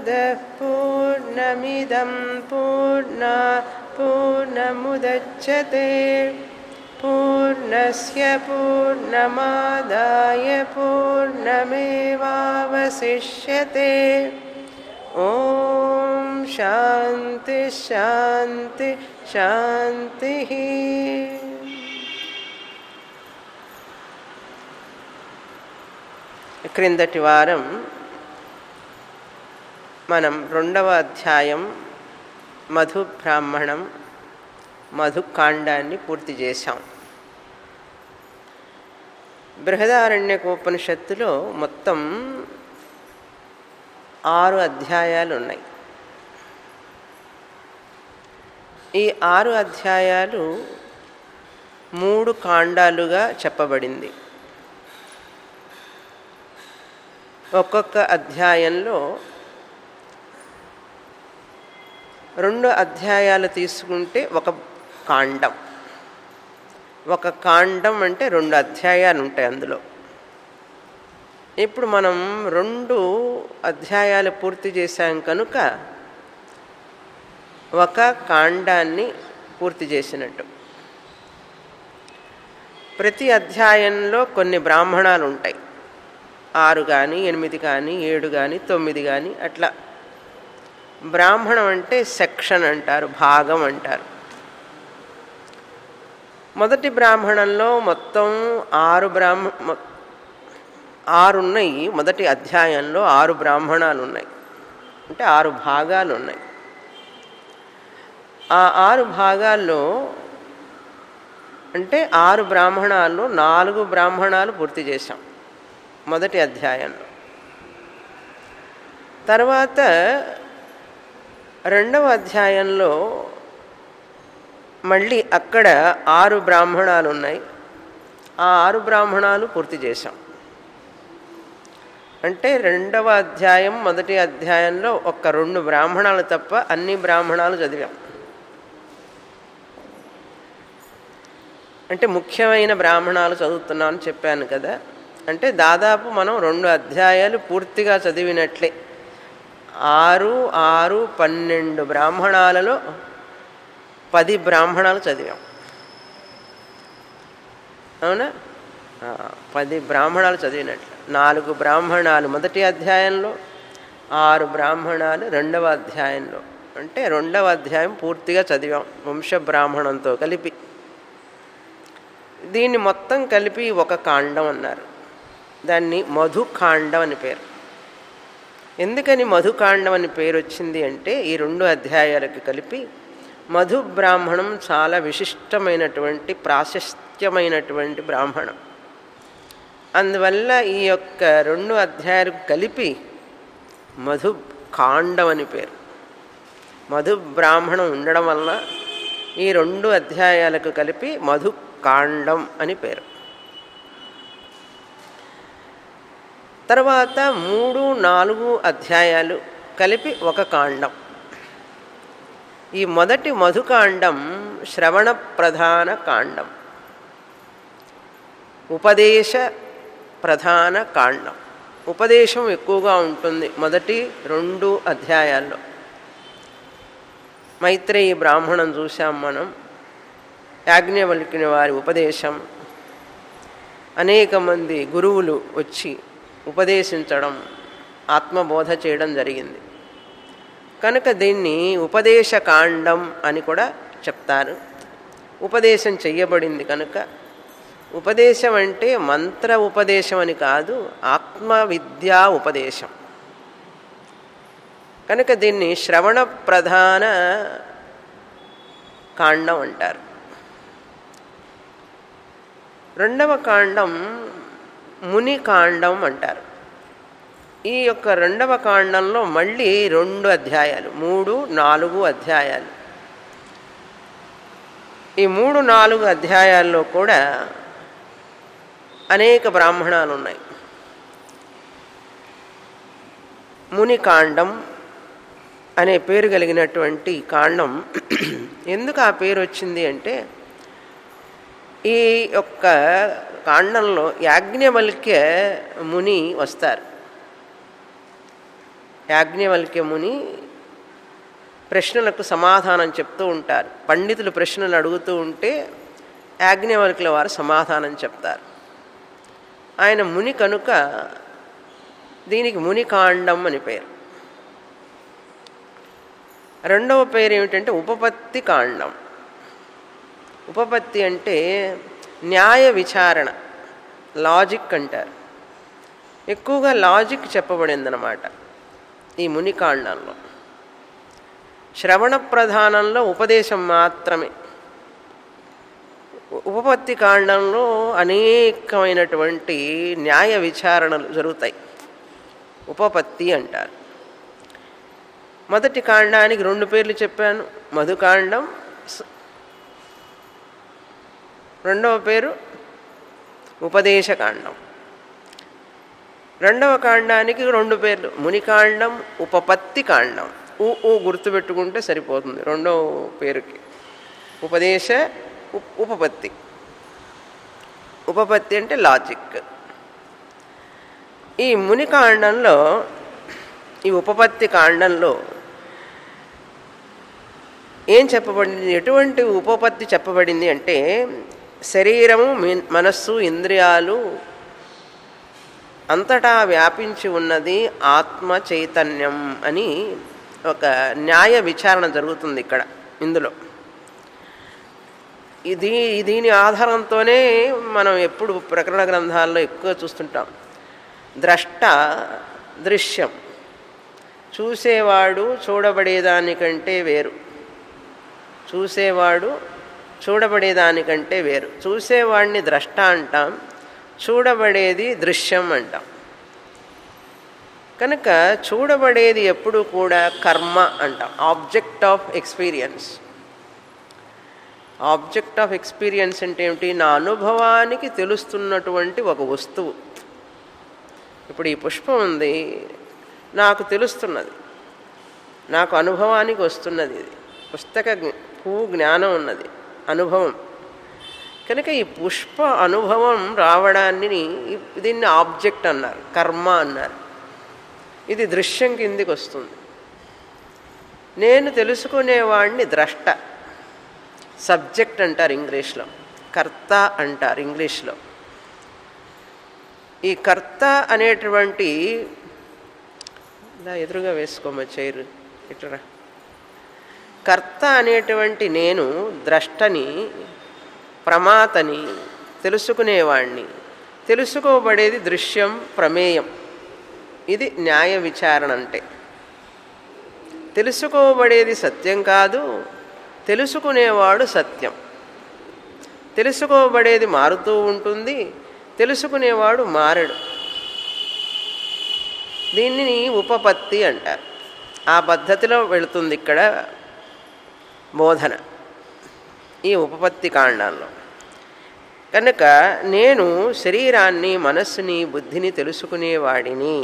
पूर्णमदः पूर्णमिदं पूर्णा पूर्णमुदच्छते पूर्णस्य पूर्णमादाय पूर्णमेवावशिष्यते ॐ शान्ति शान्ति शान्तिः క్రిందటి వారం మనం రెండవ అధ్యాయం మధు బ్రాహ్మణం మధుకాండాన్ని పూర్తి చేశాం బృహదారణ్యకోపనిషత్తులో మొత్తం ఆరు అధ్యాయాలు ఉన్నాయి ఈ ఆరు అధ్యాయాలు మూడు కాండాలుగా చెప్పబడింది ఒక్కొక్క అధ్యాయంలో రెండు అధ్యాయాలు తీసుకుంటే ఒక కాండం ఒక కాండం అంటే రెండు అధ్యాయాలు ఉంటాయి అందులో ఇప్పుడు మనం రెండు అధ్యాయాలు పూర్తి చేశాం కనుక ఒక కాండాన్ని పూర్తి చేసినట్టు ప్రతి అధ్యాయంలో కొన్ని బ్రాహ్మణాలు ఉంటాయి ఆరు కానీ ఎనిమిది కానీ ఏడు కానీ తొమ్మిది కానీ అట్లా బ్రాహ్మణం అంటే సెక్షన్ అంటారు భాగం అంటారు మొదటి బ్రాహ్మణంలో మొత్తం ఆరు బ్రాహ్మ ఆరు ఉన్నాయి మొదటి అధ్యాయంలో ఆరు బ్రాహ్మణాలు ఉన్నాయి అంటే ఆరు భాగాలు ఉన్నాయి ఆ ఆరు భాగాల్లో అంటే ఆరు బ్రాహ్మణాల్లో నాలుగు బ్రాహ్మణాలు పూర్తి చేశాం మొదటి అధ్యాయంలో తర్వాత రెండవ అధ్యాయంలో మళ్ళీ అక్కడ ఆరు బ్రాహ్మణాలు ఉన్నాయి ఆ ఆరు బ్రాహ్మణాలు పూర్తి చేశాం అంటే రెండవ అధ్యాయం మొదటి అధ్యాయంలో ఒక్క రెండు బ్రాహ్మణాలు తప్ప అన్ని బ్రాహ్మణాలు చదివాం అంటే ముఖ్యమైన బ్రాహ్మణాలు చదువుతున్నామని చెప్పాను కదా అంటే దాదాపు మనం రెండు అధ్యాయాలు పూర్తిగా చదివినట్లే ఆరు ఆరు పన్నెండు బ్రాహ్మణాలలో పది బ్రాహ్మణాలు చదివాం అవునా పది బ్రాహ్మణాలు చదివినట్లు నాలుగు బ్రాహ్మణాలు మొదటి అధ్యాయంలో ఆరు బ్రాహ్మణాలు రెండవ అధ్యాయంలో అంటే రెండవ అధ్యాయం పూర్తిగా చదివాం వంశ బ్రాహ్మణంతో కలిపి దీన్ని మొత్తం కలిపి ఒక కాండం అన్నారు దాన్ని మధుకాండం అని పేరు ఎందుకని మధుకాండం అని పేరు వచ్చింది అంటే ఈ రెండు అధ్యాయాలకు కలిపి మధు బ్రాహ్మణం చాలా విశిష్టమైనటువంటి ప్రాశస్త్యమైనటువంటి బ్రాహ్మణం అందువల్ల ఈ యొక్క రెండు అధ్యాయాలకు కలిపి మధు కాండం అని పేరు మధు బ్రాహ్మణం ఉండడం వలన ఈ రెండు అధ్యాయాలకు కలిపి మధు కాండం అని పేరు తర్వాత మూడు నాలుగు అధ్యాయాలు కలిపి ఒక కాండం ఈ మొదటి మధుకాండం శ్రవణ ప్రధాన కాండం ఉపదేశ ప్రధాన కాండం ఉపదేశం ఎక్కువగా ఉంటుంది మొదటి రెండు అధ్యాయాల్లో మైత్రేయి బ్రాహ్మణం చూసాం మనం యాజ్ఞవల్కిన వారి ఉపదేశం అనేక మంది గురువులు వచ్చి ఉపదేశించడం ఆత్మబోధ చేయడం జరిగింది కనుక దీన్ని ఉపదేశకాండం అని కూడా చెప్తారు ఉపదేశం చెయ్యబడింది కనుక ఉపదేశం అంటే మంత్ర ఉపదేశం అని కాదు ఆత్మ విద్యా ఉపదేశం కనుక దీన్ని శ్రవణ ప్రధాన కాండం అంటారు రెండవ కాండం ముని కాండం అంటారు ఈ యొక్క రెండవ కాండంలో మళ్ళీ రెండు అధ్యాయాలు మూడు నాలుగు అధ్యాయాలు ఈ మూడు నాలుగు అధ్యాయాల్లో కూడా అనేక బ్రాహ్మణాలు ఉన్నాయి ముని కాండం అనే పేరు కలిగినటువంటి కాండం ఎందుకు ఆ పేరు వచ్చింది అంటే ఈ యొక్క కాండంలో యాజ్ఞవల్క్య ముని వస్తారు యాజ్ఞవల్క్య ముని ప్రశ్నలకు సమాధానం చెప్తూ ఉంటారు పండితులు ప్రశ్నలు అడుగుతూ ఉంటే యాజ్ఞవల్కుల వారు సమాధానం చెప్తారు ఆయన ముని కనుక దీనికి మునికాండం అని పేరు రెండవ పేరు ఏమిటంటే ఉపపత్తి కాండం ఉపపత్తి అంటే న్యాయ విచారణ లాజిక్ అంటారు ఎక్కువగా లాజిక్ చెప్పబడిందనమాట ఈ మునికాండంలో శ్రవణ ప్రధానంలో ఉపదేశం మాత్రమే ఉపపత్తి కాండంలో అనేకమైనటువంటి న్యాయ విచారణలు జరుగుతాయి ఉపపత్తి అంటారు మొదటి కాండానికి రెండు పేర్లు చెప్పాను మధుకాండం రెండవ పేరు ఉపదేశకాండం రెండవ కాండానికి రెండు పేర్లు మునికాండం ఉపపత్తి కాండం ఊ ఊ గుర్తుపెట్టుకుంటే సరిపోతుంది రెండవ పేరుకి ఉపదేశ ఉపపత్తి ఉపపత్తి అంటే లాజిక్ ఈ మునికాండంలో ఈ ఉపపత్తి కాండంలో ఏం చెప్పబడింది ఎటువంటి ఉపపత్తి చెప్పబడింది అంటే శరీరము మనస్సు ఇంద్రియాలు అంతటా వ్యాపించి ఉన్నది ఆత్మ చైతన్యం అని ఒక న్యాయ విచారణ జరుగుతుంది ఇక్కడ ఇందులో ఇది దీని ఆధారంతోనే మనం ఎప్పుడు ప్రకరణ గ్రంథాల్లో ఎక్కువ చూస్తుంటాం ద్రష్ట దృశ్యం చూసేవాడు చూడబడేదానికంటే వేరు చూసేవాడు చూడబడేదానికంటే వేరు చూసేవాడిని ద్రష్ట అంటాం చూడబడేది దృశ్యం అంటాం కనుక చూడబడేది ఎప్పుడు కూడా కర్మ అంటాం object of experience object of experience అంటే ఏమిటి నా అనుభవానికి తెలుస్తున్నటువంటి ఒక వస్తువు ఇప్పుడు ఈ పుష్పం ఉంది నాకు తెలుస్తున్నది నాకు అనుభవానికి వస్తున్నది ఇది పుస్తక పువ్వు జ్ఞానం ఉన్నది అనుభవం కనుక ఈ పుష్ప అనుభవం రావడాన్ని దీన్ని ఆబ్జెక్ట్ అన్నారు కర్మ అన్నారు ఇది దృశ్యం కిందికి వస్తుంది నేను తెలుసుకునేవాడిని ద్రష్ట సబ్జెక్ట్ అంటారు ఇంగ్లీష్లో కర్త అంటారు ఇంగ్లీష్లో ఈ కర్త అనేటువంటి ఇలా ఎదురుగా వేసుకోమ చైరు ఇటురా కర్త అనేటువంటి నేను ద్రష్టని ప్రమాతని తెలుసుకునేవాణ్ణి తెలుసుకోబడేది దృశ్యం ప్రమేయం ఇది న్యాయ విచారణ అంటే తెలుసుకోబడేది సత్యం కాదు తెలుసుకునేవాడు సత్యం తెలుసుకోబడేది మారుతూ ఉంటుంది తెలుసుకునేవాడు మారడు దీనిని ఉపపత్తి అంటారు ఆ పద్ధతిలో వెళుతుంది ఇక్కడ బోధన ఈ ఉపపత్తి కాండంలో కనుక నేను శరీరాన్ని మనస్సుని బుద్ధిని తెలుసుకునేవాడిని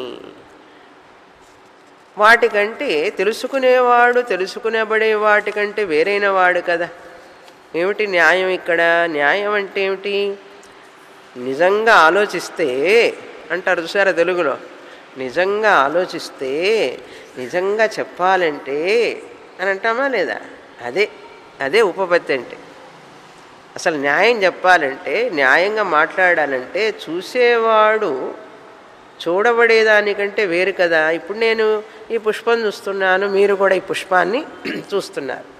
వాటికంటే తెలుసుకునేవాడు తెలుసుకునేబడే వాటికంటే వేరైన వాడు కదా ఏమిటి న్యాయం ఇక్కడ న్యాయం అంటే ఏమిటి నిజంగా ఆలోచిస్తే అంటారు చూసారా తెలుగులో నిజంగా ఆలోచిస్తే నిజంగా చెప్పాలంటే అని అంటామా లేదా అదే అదే ఉపపత్తి అంటే అసలు న్యాయం చెప్పాలంటే న్యాయంగా మాట్లాడాలంటే చూసేవాడు చూడబడేదానికంటే వేరు కదా ఇప్పుడు నేను ఈ పుష్పం చూస్తున్నాను మీరు కూడా ఈ పుష్పాన్ని చూస్తున్నారు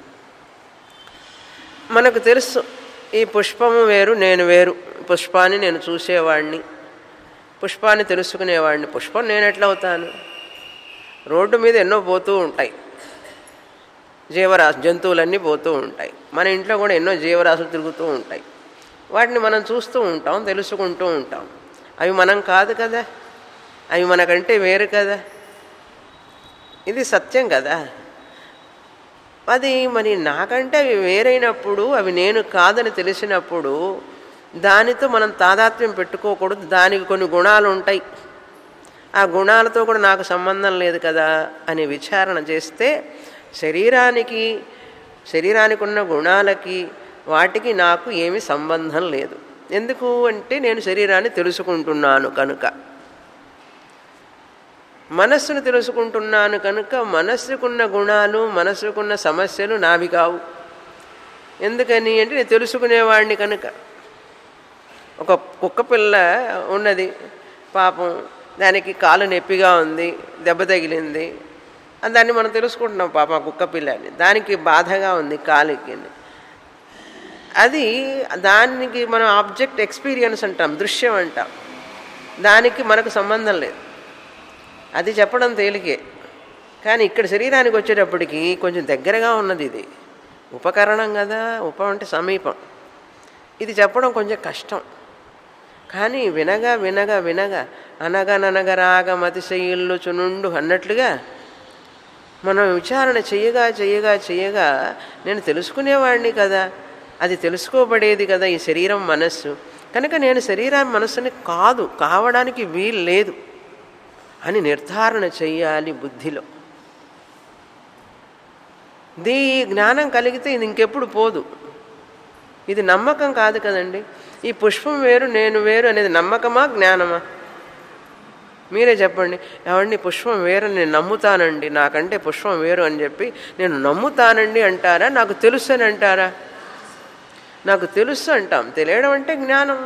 మనకు తెలుసు ఈ పుష్పము వేరు నేను వేరు పుష్పాన్ని నేను చూసేవాడిని పుష్పాన్ని తెలుసుకునేవాడిని పుష్పం నేను ఎట్లా అవుతాను రోడ్డు మీద ఎన్నో పోతూ ఉంటాయి జీవరాశి జంతువులన్నీ పోతూ ఉంటాయి మన ఇంట్లో కూడా ఎన్నో జీవరాశులు తిరుగుతూ ఉంటాయి వాటిని మనం చూస్తూ ఉంటాం తెలుసుకుంటూ ఉంటాం అవి మనం కాదు కదా అవి మనకంటే వేరు కదా ఇది సత్యం కదా అది మరి నాకంటే అవి వేరైనప్పుడు అవి నేను కాదని తెలిసినప్పుడు దానితో మనం తాదాత్మ్యం పెట్టుకోకూడదు దానికి కొన్ని గుణాలు ఉంటాయి ఆ గుణాలతో కూడా నాకు సంబంధం లేదు కదా అని విచారణ చేస్తే శరీరానికి శరీరానికి ఉన్న గుణాలకి వాటికి నాకు ఏమి సంబంధం లేదు ఎందుకు అంటే నేను శరీరాన్ని తెలుసుకుంటున్నాను కనుక మనస్సును తెలుసుకుంటున్నాను కనుక మనస్సుకున్న గుణాలు మనస్సుకున్న సమస్యలు నావి కావు ఎందుకని అంటే నేను తెలుసుకునేవాడిని కనుక ఒక కుక్క పిల్ల ఉన్నది పాపం దానికి కాలు నొప్పిగా ఉంది దెబ్బ తగిలింది అని దాన్ని మనం తెలుసుకుంటున్నాం పాపం ఆ కుక్క పిల్లని దానికి బాధగా ఉంది కాలుకి అది దానికి మనం ఆబ్జెక్ట్ ఎక్స్పీరియన్స్ అంటాం దృశ్యం అంటాం దానికి మనకు సంబంధం లేదు అది చెప్పడం తేలికే కానీ ఇక్కడ శరీరానికి వచ్చేటప్పటికి కొంచెం దగ్గరగా ఉన్నది ఇది ఉపకరణం కదా ఉప అంటే సమీపం ఇది చెప్పడం కొంచెం కష్టం కానీ వినగా వినగా వినగా అనగననగరాగ మతిశయిల్లు చునుండు అన్నట్లుగా మనం విచారణ చేయగా చేయగా చేయగా నేను తెలుసుకునేవాడిని కదా అది తెలుసుకోబడేది కదా ఈ శరీరం మనస్సు కనుక నేను శరీరం మనస్సుని కాదు కావడానికి వీలు లేదు అని నిర్ధారణ చెయ్యాలి బుద్ధిలో దీ జ్ఞానం కలిగితే ఇది ఇంకెప్పుడు పోదు ఇది నమ్మకం కాదు కదండి ఈ పుష్పం వేరు నేను వేరు అనేది నమ్మకమా జ్ఞానమా మీరే చెప్పండి ఎవరిని పుష్పం వేరు నేను నమ్ముతానండి నాకంటే పుష్పం వేరు అని చెప్పి నేను నమ్ముతానండి అంటారా నాకు తెలుసు అని అంటారా నాకు తెలుసు అంటాం తెలియడం అంటే జ్ఞానం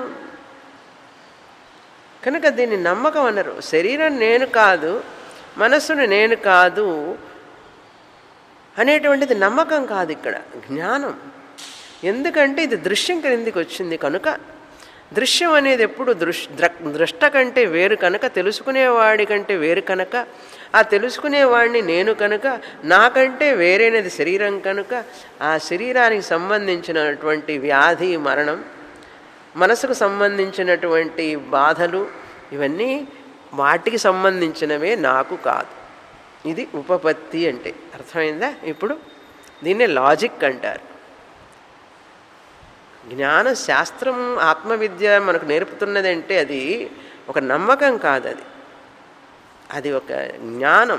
కనుక దీన్ని నమ్మకం అన్నారు శరీరం నేను కాదు మనస్సును నేను కాదు అనేటువంటిది నమ్మకం కాదు ఇక్కడ జ్ఞానం ఎందుకంటే ఇది దృశ్యం క్రిందికి వచ్చింది కనుక దృశ్యం అనేది ఎప్పుడు దృష్ దృష్ట కంటే వేరు కనుక తెలుసుకునేవాడి కంటే వేరు కనుక ఆ తెలుసుకునేవాడిని నేను కనుక నాకంటే వేరేనది శరీరం కనుక ఆ శరీరానికి సంబంధించినటువంటి వ్యాధి మరణం మనసుకు సంబంధించినటువంటి బాధలు ఇవన్నీ వాటికి సంబంధించినవే నాకు కాదు ఇది ఉపపత్తి అంటే అర్థమైందా ఇప్పుడు దీన్నే లాజిక్ అంటారు జ్ఞాన శాస్త్రం ఆత్మవిద్య మనకు నేర్పుతున్నది అంటే అది ఒక నమ్మకం కాదు అది అది ఒక జ్ఞానం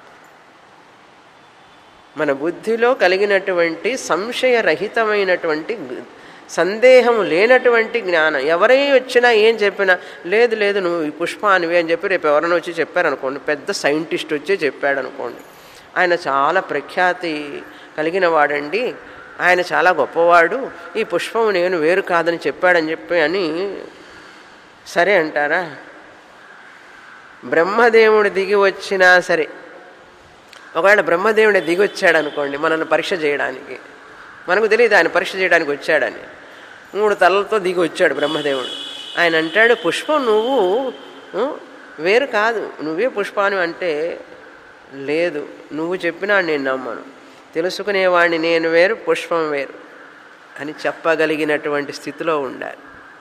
మన బుద్ధిలో కలిగినటువంటి సంశయరహితమైనటువంటి సందేహము లేనటువంటి జ్ఞానం ఎవరై వచ్చినా ఏం చెప్పినా లేదు లేదు నువ్వు ఈ పుష్పానివి అని చెప్పి రేపు ఎవరైనా వచ్చి చెప్పారనుకోండి పెద్ద సైంటిస్ట్ వచ్చి చెప్పాడు అనుకోండి ఆయన చాలా ప్రఖ్యాతి కలిగిన వాడండి ఆయన చాలా గొప్పవాడు ఈ పుష్పం నేను వేరు కాదని చెప్పాడని చెప్పి అని సరే అంటారా బ్రహ్మదేవుడు దిగి వచ్చినా సరే ఒకవేళ బ్రహ్మదేవుడు దిగి వచ్చాడు అనుకోండి మనల్ని పరీక్ష చేయడానికి మనకు తెలియదు ఆయన పరీక్ష చేయడానికి వచ్చాడని మూడు తలలతో దిగి వచ్చాడు బ్రహ్మదేవుడు ఆయన అంటాడు పుష్పం నువ్వు వేరు కాదు నువ్వే పుష్పాను అంటే లేదు నువ్వు చెప్పినా నేను నమ్మను తెలుసుకునేవాడిని నేను వేరు పుష్పం వేరు అని చెప్పగలిగినటువంటి స్థితిలో ఉండాలి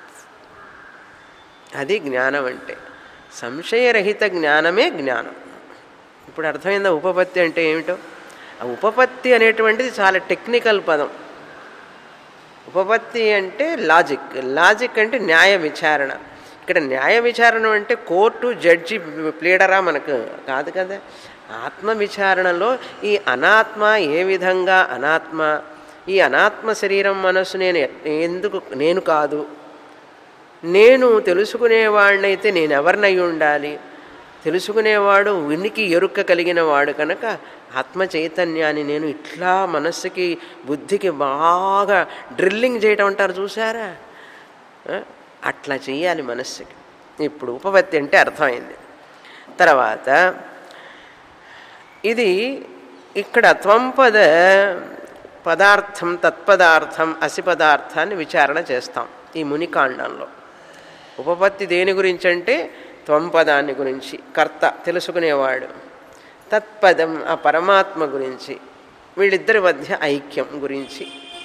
అది జ్ఞానం అంటే సంశయరహిత జ్ఞానమే జ్ఞానం ఇప్పుడు అర్థమైందా ఉపపత్తి అంటే ఏమిటో ఆ ఉపపత్తి అనేటువంటిది చాలా టెక్నికల్ పదం ఉపపత్తి అంటే లాజిక్ లాజిక్ అంటే న్యాయ విచారణ ఇక్కడ న్యాయ విచారణ అంటే కోర్టు జడ్జి ప్లీడరా మనకు కాదు కదా ఆత్మ విచారణలో ఈ అనాత్మ ఏ విధంగా అనాత్మ ఈ అనాత్మ శరీరం మనస్సు నేను ఎందుకు నేను కాదు నేను తెలుసుకునేవాడినైతే నేను ఎవరినై ఉండాలి తెలుసుకునేవాడు ఉనికి ఎరుక కలిగిన వాడు కనుక ఆత్మ చైతన్యాన్ని నేను ఇట్లా మనస్సుకి బుద్ధికి బాగా డ్రిల్లింగ్ చేయటం అంటారు చూసారా అట్లా చేయాలి మనస్సుకి ఇప్పుడు ఉపపత్తి అంటే అర్థమైంది తర్వాత ఇది ఇక్కడ త్వంపద పదార్థం తత్పదార్థం అసి పదార్థాన్ని విచారణ చేస్తాం ఈ మునికాండంలో ఉపపత్తి దేని గురించి అంటే త్వంపదాన్ని గురించి కర్త తెలుసుకునేవాడు తత్పదం ఆ పరమాత్మ గురించి వీళ్ళిద్దరి మధ్య ఐక్యం గురించి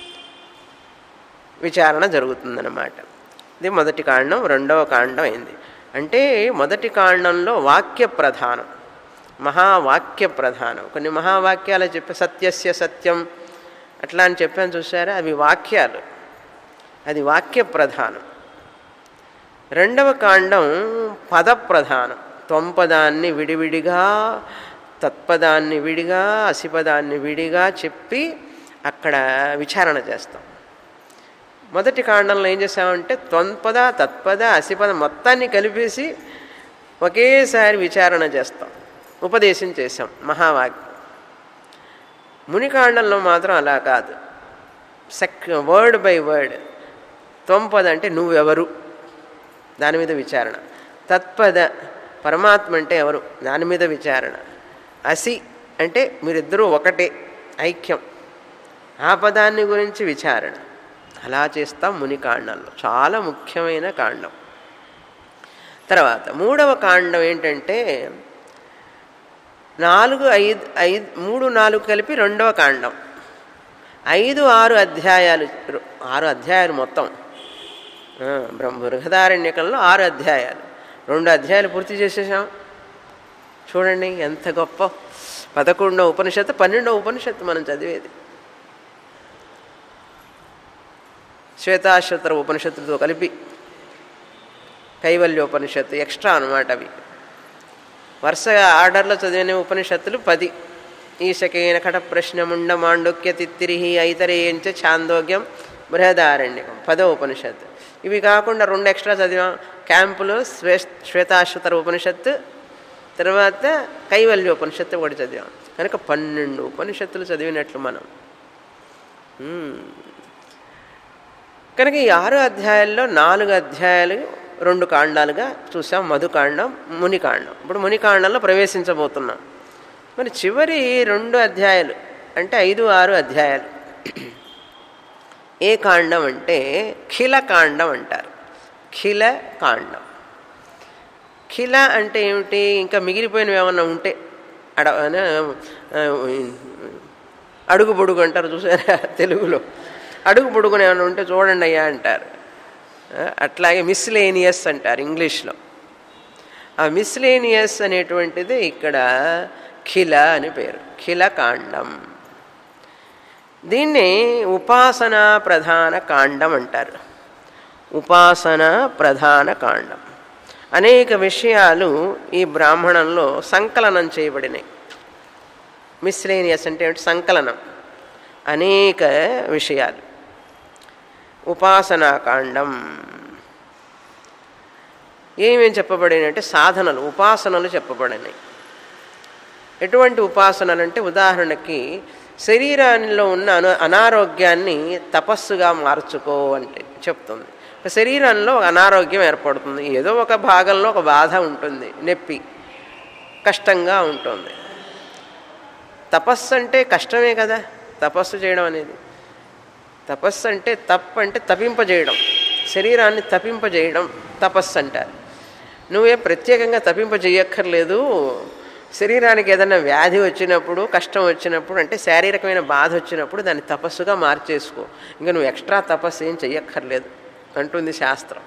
విచారణ జరుగుతుందన్నమాట ఇది మొదటి కాండం రెండవ కాండం అయింది అంటే మొదటి కాండంలో వాక్య ప్రధానం మహావాక్య ప్రధానం కొన్ని మహావాక్యాలు చెప్పే సత్యస్య సత్యం అట్లా అని చెప్పాను చూసారా అవి వాక్యాలు అది వాక్య ప్రధానం రెండవ కాండం పద ప్రధానం త్వంపదాన్ని విడివిడిగా తత్పదాన్ని విడిగా అసిపదాన్ని విడిగా చెప్పి అక్కడ విచారణ చేస్తాం మొదటి కాండంలో ఏం చేసామంటే త్వంపద తత్పద అసిపద మొత్తాన్ని కలిపేసి ఒకేసారి విచారణ చేస్తాం ఉపదేశం చేశాం మహావాక్యం మునికాండంలో మాత్రం అలా కాదు సెక్ వర్డ్ బై వర్డ్ త్వంపద అంటే నువ్వెవరు దాని మీద విచారణ తత్పద పరమాత్మ అంటే ఎవరు దాని మీద విచారణ అసి అంటే మీరిద్దరూ ఒకటే ఐక్యం ఆ పదాన్ని గురించి విచారణ అలా చేస్తాం ముని కాండంలో చాలా ముఖ్యమైన కాండం తర్వాత మూడవ కాండం ఏంటంటే నాలుగు ఐదు ఐదు మూడు నాలుగు కలిపి రెండవ కాండం ఐదు ఆరు అధ్యాయాలు ఆరు అధ్యాయాలు మొత్తం బ్రహ్మ బృహదారణ్యకంలో ఆరు అధ్యాయాలు రెండు అధ్యాయాలు పూర్తి చేసేసాం చూడండి ఎంత గొప్ప పదకొండవ ఉపనిషత్తు పన్నెండవ ఉపనిషత్తు మనం చదివేది శ్వేతాశ్వతర ఉపనిషత్తులతో కలిపి కైవల్యోపనిషత్తు ఎక్స్ట్రా అనమాట అవి వరుసగా ఆర్డర్లో చదివిన ఉపనిషత్తులు పది ఈశకేన కట ప్రశ్న ముండ మాండుక్య తిత్తిరిహి ఐతరేయంచ ఛాందోగ్యం బృహదారణ్యకం పదో ఉపనిషత్తు ఇవి కాకుండా రెండు ఎక్స్ట్రా చదివాం క్యాంపులో శ్వే శ్వేతాశ్వతర ఉపనిషత్తు తర్వాత కైవల్యోపనిషత్తు ఒకటి చదివాం కనుక పన్నెండు ఉపనిషత్తులు చదివినట్లు మనం కనుక ఈ ఆరు అధ్యాయాల్లో నాలుగు అధ్యాయాలు రెండు కాండాలుగా చూసాం మధుకాండం మునికాండం ఇప్పుడు మునికాండంలో ప్రవేశించబోతున్నాం మరి చివరి రెండు అధ్యాయాలు అంటే ఐదు ఆరు అధ్యాయాలు ఏ కాండం అంటే ఖిల కాండం అంటారు ఖిల కాండం ఖిల అంటే ఏమిటి ఇంకా మిగిలిపోయినవి ఏమన్నా ఉంటే అడ అడుగు పొడుగు అంటారు చూసారా తెలుగులో అడుగు పొడుగుని ఏమైనా ఉంటే చూడండి అయ్యా అంటారు అట్లాగే మిస్లేనియస్ అంటారు ఇంగ్లీష్లో ఆ మిస్లేనియస్ అనేటువంటిది ఇక్కడ ఖిల అని పేరు ఖిల కాండం దీన్ని ఉపాసన ప్రధాన కాండం అంటారు ఉపాసన ప్రధాన కాండం అనేక విషయాలు ఈ బ్రాహ్మణంలో సంకలనం చేయబడినాయి మిస్లేనియస్ అంటే సంకలనం అనేక విషయాలు ఉపాసనాకాండం ఏమేమి చెప్పబడినాయి అంటే సాధనలు ఉపాసనలు చెప్పబడినాయి ఎటువంటి ఉపాసనలు అంటే ఉదాహరణకి శరీరాల్లో ఉన్న అను అనారోగ్యాన్ని తపస్సుగా మార్చుకో అంటే చెప్తుంది శరీరంలో అనారోగ్యం ఏర్పడుతుంది ఏదో ఒక భాగంలో ఒక బాధ ఉంటుంది నొప్పి కష్టంగా ఉంటుంది తపస్సు అంటే కష్టమే కదా తపస్సు చేయడం అనేది తపస్సు అంటే తప్పు అంటే తపింపజేయడం శరీరాన్ని తపింపజేయడం తపస్సు అంటారు నువ్వే ప్రత్యేకంగా తపింపజేయక్కర్లేదు శరీరానికి ఏదైనా వ్యాధి వచ్చినప్పుడు కష్టం వచ్చినప్పుడు అంటే శారీరకమైన బాధ వచ్చినప్పుడు దాన్ని తపస్సుగా మార్చేసుకో ఇంకా నువ్వు ఎక్స్ట్రా తపస్సు ఏం చెయ్యక్కర్లేదు అంటుంది శాస్త్రం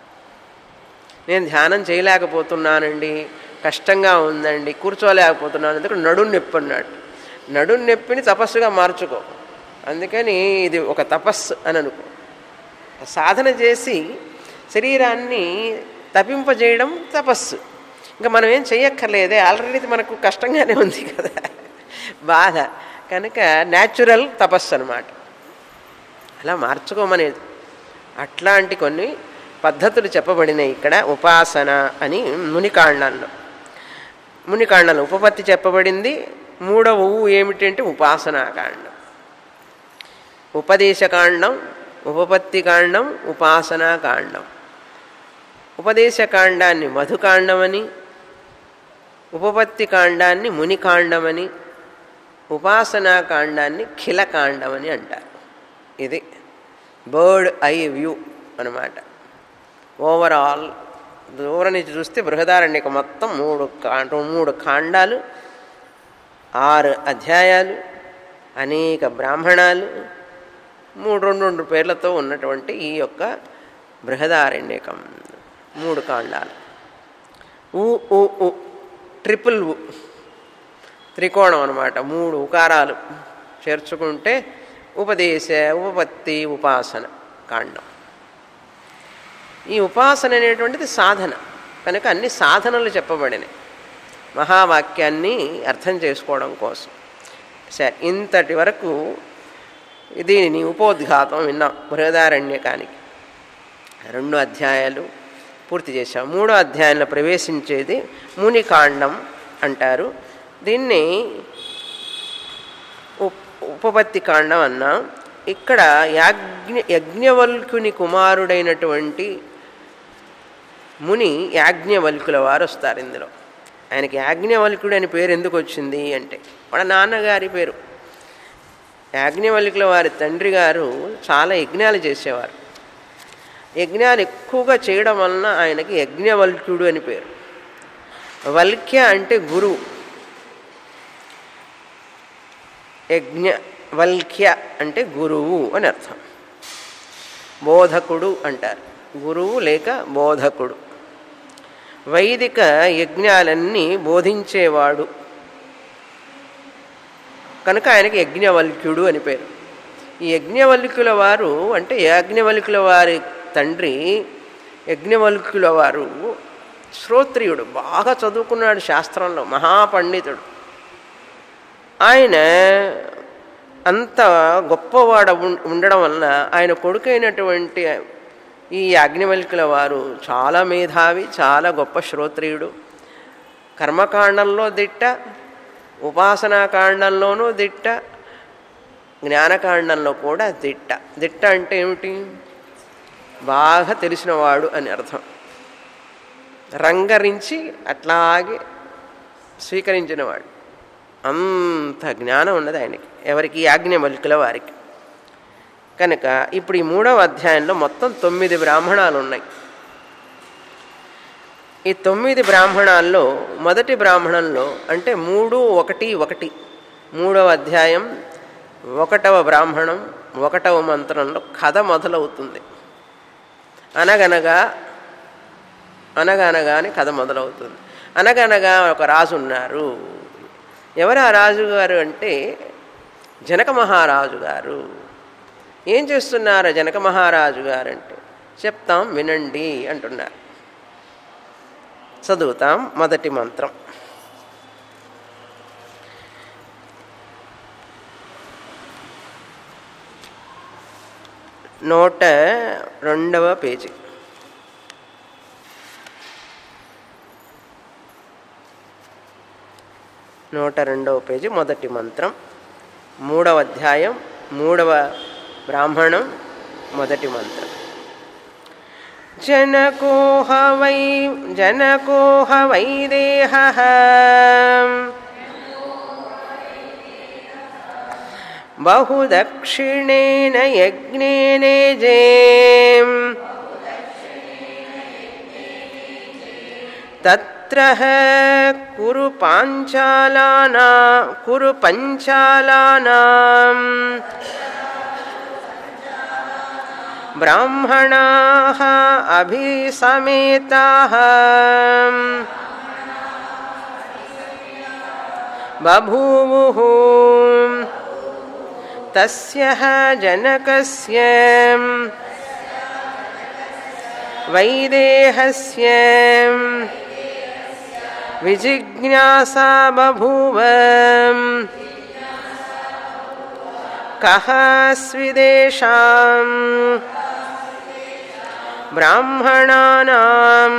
నేను ధ్యానం చేయలేకపోతున్నానండి కష్టంగా ఉందండి కూర్చోలేకపోతున్నాను అందుకు నడుం నొప్పి అన్నాడు నడుం నొప్పిని తపస్సుగా మార్చుకో అందుకని ఇది ఒక తపస్సు అని అనుకో సాధన చేసి శరీరాన్ని తపింపజేయడం తపస్సు ఇంకా మనం ఏం చెయ్యక్కర్లేదే ఆల్రెడీ మనకు కష్టంగానే ఉంది కదా బాధ కనుక న్యాచురల్ తపస్సు అనమాట అలా మార్చుకోమనేది అట్లాంటి కొన్ని పద్ధతులు చెప్పబడినాయి ఇక్కడ ఉపాసన అని మునికాండంలో మునికాండంలో ఉపపత్తి చెప్పబడింది మూడవ ఊ ఏమిటంటే ఉపాసనాకాండం ఉపదేశకాండం ఉపపత్తికాండం ఉపాసనాకాండం ఉపదేశకాండాన్ని మధుకాండమని ఉపపత్తి కాండాన్ని మునికాండమని ఉపాసనాకాండాన్ని ఖిలకాండమని అంటారు ఇది బర్డ్ ఐ వ్యూ అనమాట ఓవరాల్ దూరం నుంచి చూస్తే బృహదారణ్యక మొత్తం మూడు కా మూడు కాండాలు ఆరు అధ్యాయాలు అనేక బ్రాహ్మణాలు మూడు రెండు రెండు పేర్లతో ఉన్నటువంటి ఈ యొక్క బృహదారణ్యకం మూడు కాండాలు ఊ ఊ ఉ ట్రిపుల్ ఉ త్రికోణం అనమాట మూడు ఉకారాలు చేర్చుకుంటే ఉపదేశ ఉపపత్తి ఉపాసన కాండం ఈ ఉపాసన అనేటువంటిది సాధన కనుక అన్ని సాధనలు చెప్పబడినాయి మహావాక్యాన్ని అర్థం చేసుకోవడం కోసం సరే ఇంతటి వరకు దీనిని ఉపోద్ఘాతం విన్నాం బృహదారణ్యకానికి రెండు అధ్యాయాలు పూర్తి చేశాం మూడో అధ్యాయంలో ప్రవేశించేది మునికాండం అంటారు దీన్ని ఉప్ ఉపపత్తి కాండం అన్నాం ఇక్కడ యాజ్ఞ యజ్ఞవల్కుని కుమారుడైనటువంటి ముని యాజ్ఞవల్కుల వారు వస్తారు ఇందులో ఆయనకి యాజ్ఞవల్కుడు అని పేరు ఎందుకు వచ్చింది అంటే వాళ్ళ నాన్నగారి పేరు యాజ్ఞవల్కుల వారి తండ్రి గారు చాలా యజ్ఞాలు చేసేవారు యజ్ఞాలు ఎక్కువగా చేయడం వలన ఆయనకి యజ్ఞవల్క్యుడు అని పేరు వల్క్య అంటే గురువు యజ్ఞ వల్క్య అంటే గురువు అని అర్థం బోధకుడు అంటారు గురువు లేక బోధకుడు వైదిక యజ్ఞాలన్నీ బోధించేవాడు కనుక ఆయనకి యజ్ఞవల్క్యుడు అని పేరు ఈ యజ్ఞవల్క్యుల వారు అంటే యాజ్ఞవల్క్యుల వారి తండ్రి యజ్ఞవల్క్యుల వారు శ్రోత్రియుడు బాగా చదువుకున్నాడు శాస్త్రంలో మహాపండితుడు ఆయన అంత గొప్పవాడ ఉం- ఉండడం వలన ఆయన కొడుకైనటువంటి ఈ యాజ్ఞవల్కుల వారు చాలా మేధావి చాలా గొప్ప శ్రోత్రియుడు కర్మకాండంలో దిట్ట ఉపాసనాకాండంలోనూ దిట్ట జ్ఞానకాండంలో కూడా దిట్ట దిట్ట అంటే ఏమిటి బాగా తెలిసినవాడు అని అర్థం రంగరించి అట్లాగే స్వీకరించినవాడు అంత జ్ఞానం ఉన్నది ఆయనకి ఎవరికి యాజ్ఞవల్కుల వారికి కనుక ఇప్పుడు ఈ మూడవ అధ్యాయంలో మొత్తం తొమ్మిది బ్రాహ్మణాలు ఉన్నాయి ఈ తొమ్మిది బ్రాహ్మణాల్లో మొదటి బ్రాహ్మణంలో అంటే మూడు ఒకటి ఒకటి మూడవ అధ్యాయం ఒకటవ బ్రాహ్మణం ఒకటవ మంత్రంలో కథ మొదలవుతుంది అనగనగా అనగనగా అని కథ మొదలవుతుంది అనగనగా ఒక రాజు ఉన్నారు ఎవరు ఆ రాజుగారు అంటే జనక మహారాజు గారు ఏం చేస్తున్నారు ఆ జనక మహారాజు గారు అంటే చెప్తాం వినండి అంటున్నారు చదువుతాం మొదటి మంత్రం నూట రెండవ పేజీ నూట రెండవ పేజీ మొదటి మంత్రం మూడవ అధ్యాయం మూడవ బ్రాహ్మణం మొదటి మంత్రం జనకోహ వై జనకోహ వైదేహ బహుదక్షిణేన యజ్ఞేనేజే తత్ర కురు పాంచాలానా కురు పంచాలానాం బ్రాహ్మణాः అభిసమేతాः బభూవుः తస్య జనకస్య వైదేహస్య విజిజ్ఞాసా బభూవ కः స్విదేశాం బ్రాహ్మణానాం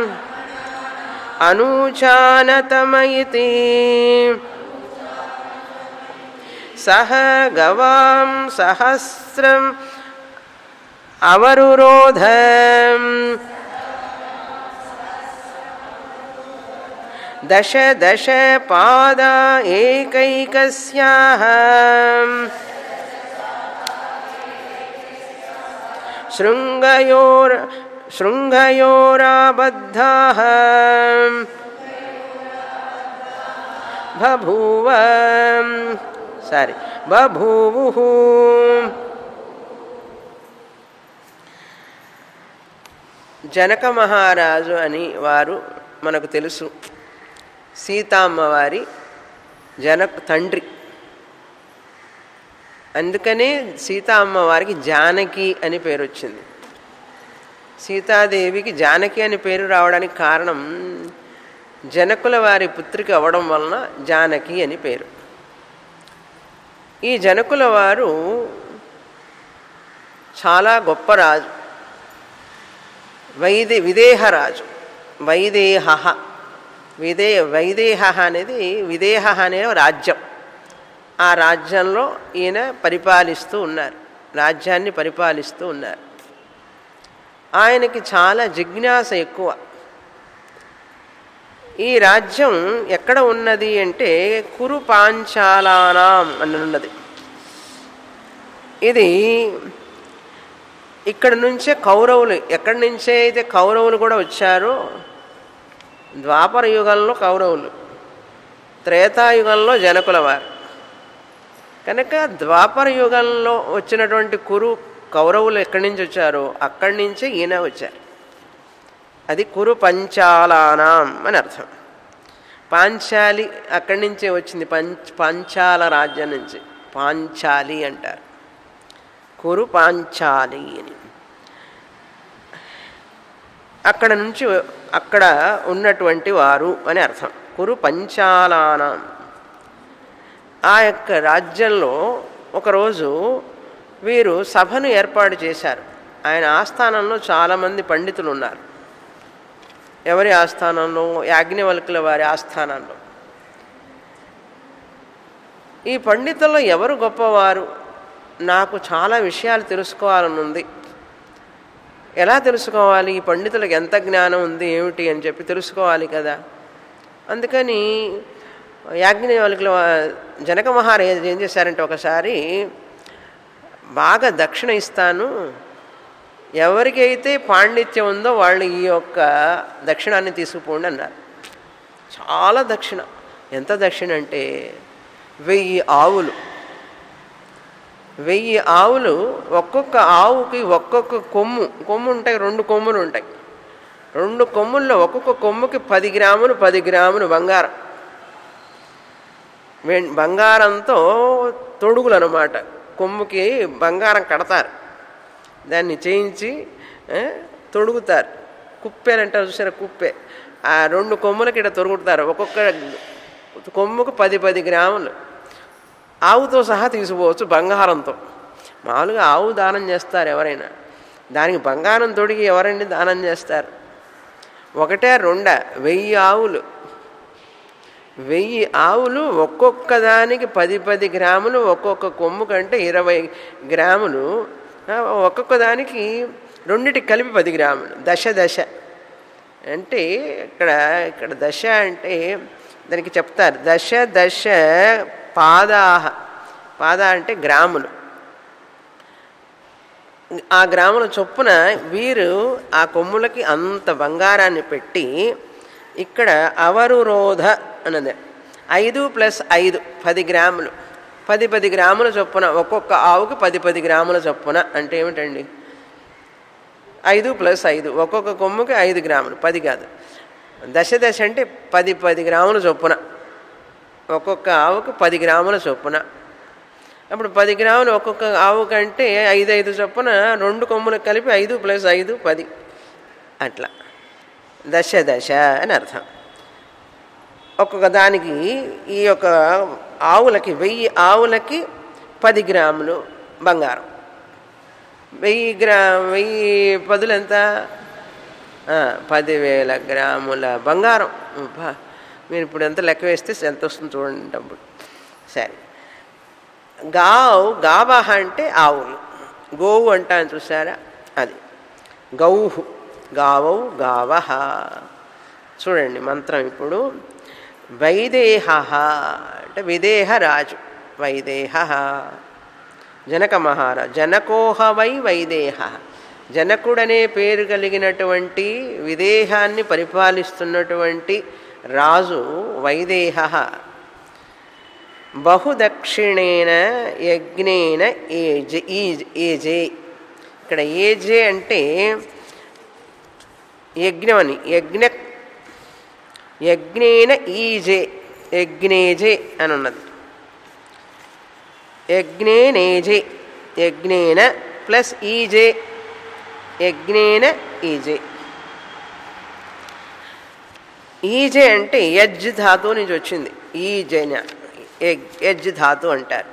అనూచానతమయితి సహ గవాం సహస్రం అవరురోధ దశ దశ పాద ఏకైకస్యాః శృంగయోర్ శృంగయోరాబద్ధాः బభూవ సారీ బభూవుః జనక మహారాజు అని వారు మనకు తెలుసు సీతామ్మ వారి జనక్ తండ్రి అందుకనే సీతా అమ్మవారికి జానకి అని పేరు వచ్చింది సీతాదేవికి జానకి అని పేరు రావడానికి కారణం జనకుల వారి పుత్రిక అవ్వడం వలన జానకి అని పేరు ఈ జనకుల వారు చాలా గొప్ప రాజు వైదే విదేహరాజు వైదేహ విదే వైదేహ అనేది విదేహ అనేది రాజ్యం ఆ రాజ్యంలో ఈయన పరిపాలిస్తూ ఉన్నారు రాజ్యాన్ని పరిపాలిస్తూ ఉన్నారు ఆయనకి చాలా జిజ్ఞాస ఎక్కువ ఈ రాజ్యం ఎక్కడ ఉన్నది అంటే కురు పాంచాలానాం అని ఉన్నది ఇది ఇక్కడ నుంచే కౌరవులు ఎక్కడి నుంచే అయితే కౌరవులు కూడా వచ్చారో ద్వాపర యుగంలో కౌరవులు త్రేతాయుగంలో జనకుల వారు కనుక ద్వాపర యుగంలో వచ్చినటువంటి కురు కౌరవులు ఎక్కడి నుంచి వచ్చారో అక్కడి నుంచే ఈయన వచ్చారు అది కురు పంచాలానాం అని అర్థం పాంచాలి అక్కడి నుంచే వచ్చింది పంచ పాంచాల రాజ్యం నుంచి పాంచాలి అంటారు కురు పాంచాలి అని అక్కడ నుంచి అక్కడ ఉన్నటువంటి వారు అని అర్థం కురు పంచాలానం ఆ యొక్క రాజ్యంలో ఒకరోజు వీరు సభను ఏర్పాటు చేశారు ఆయన ఆస్థానంలో చాలామంది పండితులు ఉన్నారు ఎవరి ఆస్థానంలో యాజ్ఞవల్కుల వారి ఆస్థానంలో ఈ పండితుల్లో ఎవరు గొప్పవారు నాకు చాలా విషయాలు తెలుసుకోవాలని ఉంది ఎలా తెలుసుకోవాలి ఈ పండితులకు ఎంత జ్ఞానం ఉంది ఏమిటి అని చెప్పి తెలుసుకోవాలి కదా అందుకని యాజ్ఞవల్కుల జనక మహారాజు ఏం చేశారంటే ఒకసారి బాగా దక్షిణ ఇస్తాను ఎవరికైతే పాండిత్యం ఉందో వాళ్ళు ఈ యొక్క దక్షిణాన్ని తీసుకుపోండి అన్నారు చాలా దక్షిణ ఎంత దక్షిణ అంటే వెయ్యి ఆవులు వెయ్యి ఆవులు ఒక్కొక్క ఆవుకి ఒక్కొక్క కొమ్ము కొమ్ము ఉంటాయి రెండు కొమ్ములు ఉంటాయి రెండు కొమ్ముల్లో ఒక్కొక్క కొమ్ముకి పది గ్రాములు పది గ్రాములు బంగారం బంగారంతో తొడుగులు అనమాట కొమ్ముకి బంగారం కడతారు దాన్ని చేయించి తొడుగుతారు కుప్పెని అంటారు చూసారా కుప్పె ఆ రెండు కొమ్ములకి ఇక్కడ తొడుగుతారు ఒక్కొక్క కొమ్ముకు పది పది గ్రాములు ఆవుతో సహా తీసుకోవచ్చు బంగారంతో మామూలుగా ఆవు దానం చేస్తారు ఎవరైనా దానికి బంగారం తొడిగి ఎవరండి దానం చేస్తారు ఒకటే రెండ వెయ్యి ఆవులు వెయ్యి ఆవులు ఒక్కొక్క దానికి పది పది గ్రాములు ఒక్కొక్క కొమ్ము కంటే ఇరవై గ్రాములు ఒక్కొక్క దానికి రెండిటికి కలిపి పది గ్రాములు దశ దశ అంటే ఇక్కడ ఇక్కడ దశ అంటే దానికి చెప్తారు దశ దశ పాదాహ పాద అంటే గ్రాములు ఆ గ్రాముల చొప్పున వీరు ఆ కొమ్ములకి అంత బంగారాన్ని పెట్టి ఇక్కడ అవరురోధ అన్నది ఐదు ప్లస్ ఐదు పది గ్రాములు పది పది గ్రాముల చొప్పున ఒక్కొక్క ఆవుకి పది పది గ్రాముల చొప్పున అంటే ఏమిటండి ఐదు ప్లస్ ఐదు ఒక్కొక్క కొమ్ముకి ఐదు గ్రాములు పది కాదు దశ దశ అంటే పది పది గ్రాముల చొప్పున ఒక్కొక్క ఆవుకు పది గ్రాముల చొప్పున అప్పుడు పది గ్రాములు ఒక్కొక్క ఆవు కంటే ఐదు ఐదు చొప్పున రెండు కొమ్ములకు కలిపి ఐదు ప్లస్ ఐదు పది అట్లా దశ దశ అని అర్థం ఒక్కొక్క దానికి ఈ యొక్క ఆవులకి వెయ్యి ఆవులకి పది గ్రాములు బంగారం వెయ్యి గ్రా వెయ్యి పదులు ఎంత పదివేల గ్రాముల బంగారం మీరు ఇప్పుడు ఎంత లెక్క వేస్తే ఎంత వస్తుంది చూడండి డబ్బులు సరే గావ్ గావహ అంటే ఆవులు గోవు అంటాను చూసారా అది గౌహు గావౌ గావహ చూడండి మంత్రం ఇప్పుడు వైదేహ అంటే విదేహ రాజు వైదేహ జనక మహారాజు జనకోహ వై వైదేహ జనకుడనే పేరు కలిగినటువంటి విదేహాన్ని పరిపాలిస్తున్నటువంటి రాజు వైదేహ బహుదక్షిణేన యజ్ఞేన ఏజే ఏజే ఇక్కడ ఏజే అంటే యజ్ఞం అని యజ్ఞ యజ్ఞేన ఈజే యజ్ఞేజే అని ఉన్నది యజ్ఞేనేజే యజ్ఞేన ప్లస్ ఈజే యజ్ఞేన ఈజే ఈజే అంటే యజ్ ధాతు నుంచి వచ్చింది ఈజేన యజ్ ధాతు అంటారు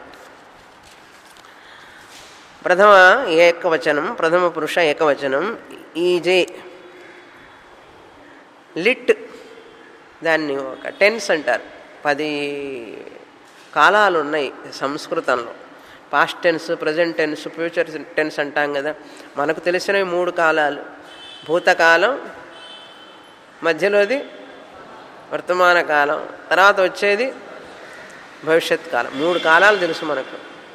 ప్రథమ ఏకవచనం ప్రథమ పురుష ఏకవచనం ఈజే లిట్ దాన్ని ఒక టెన్స్ అంటారు పది కాలాలు ఉన్నాయి సంస్కృతంలో past tense present tense future tense అంటాం కదా మనకు తెలిసినవి మూడు కాలాలు భూతకాలం మధ్యలోది వర్తమాన కాలం తర్వాత వచ్చేది భవిష్యత్ కాలం మూడు కాలాలు తెలుసు మనకు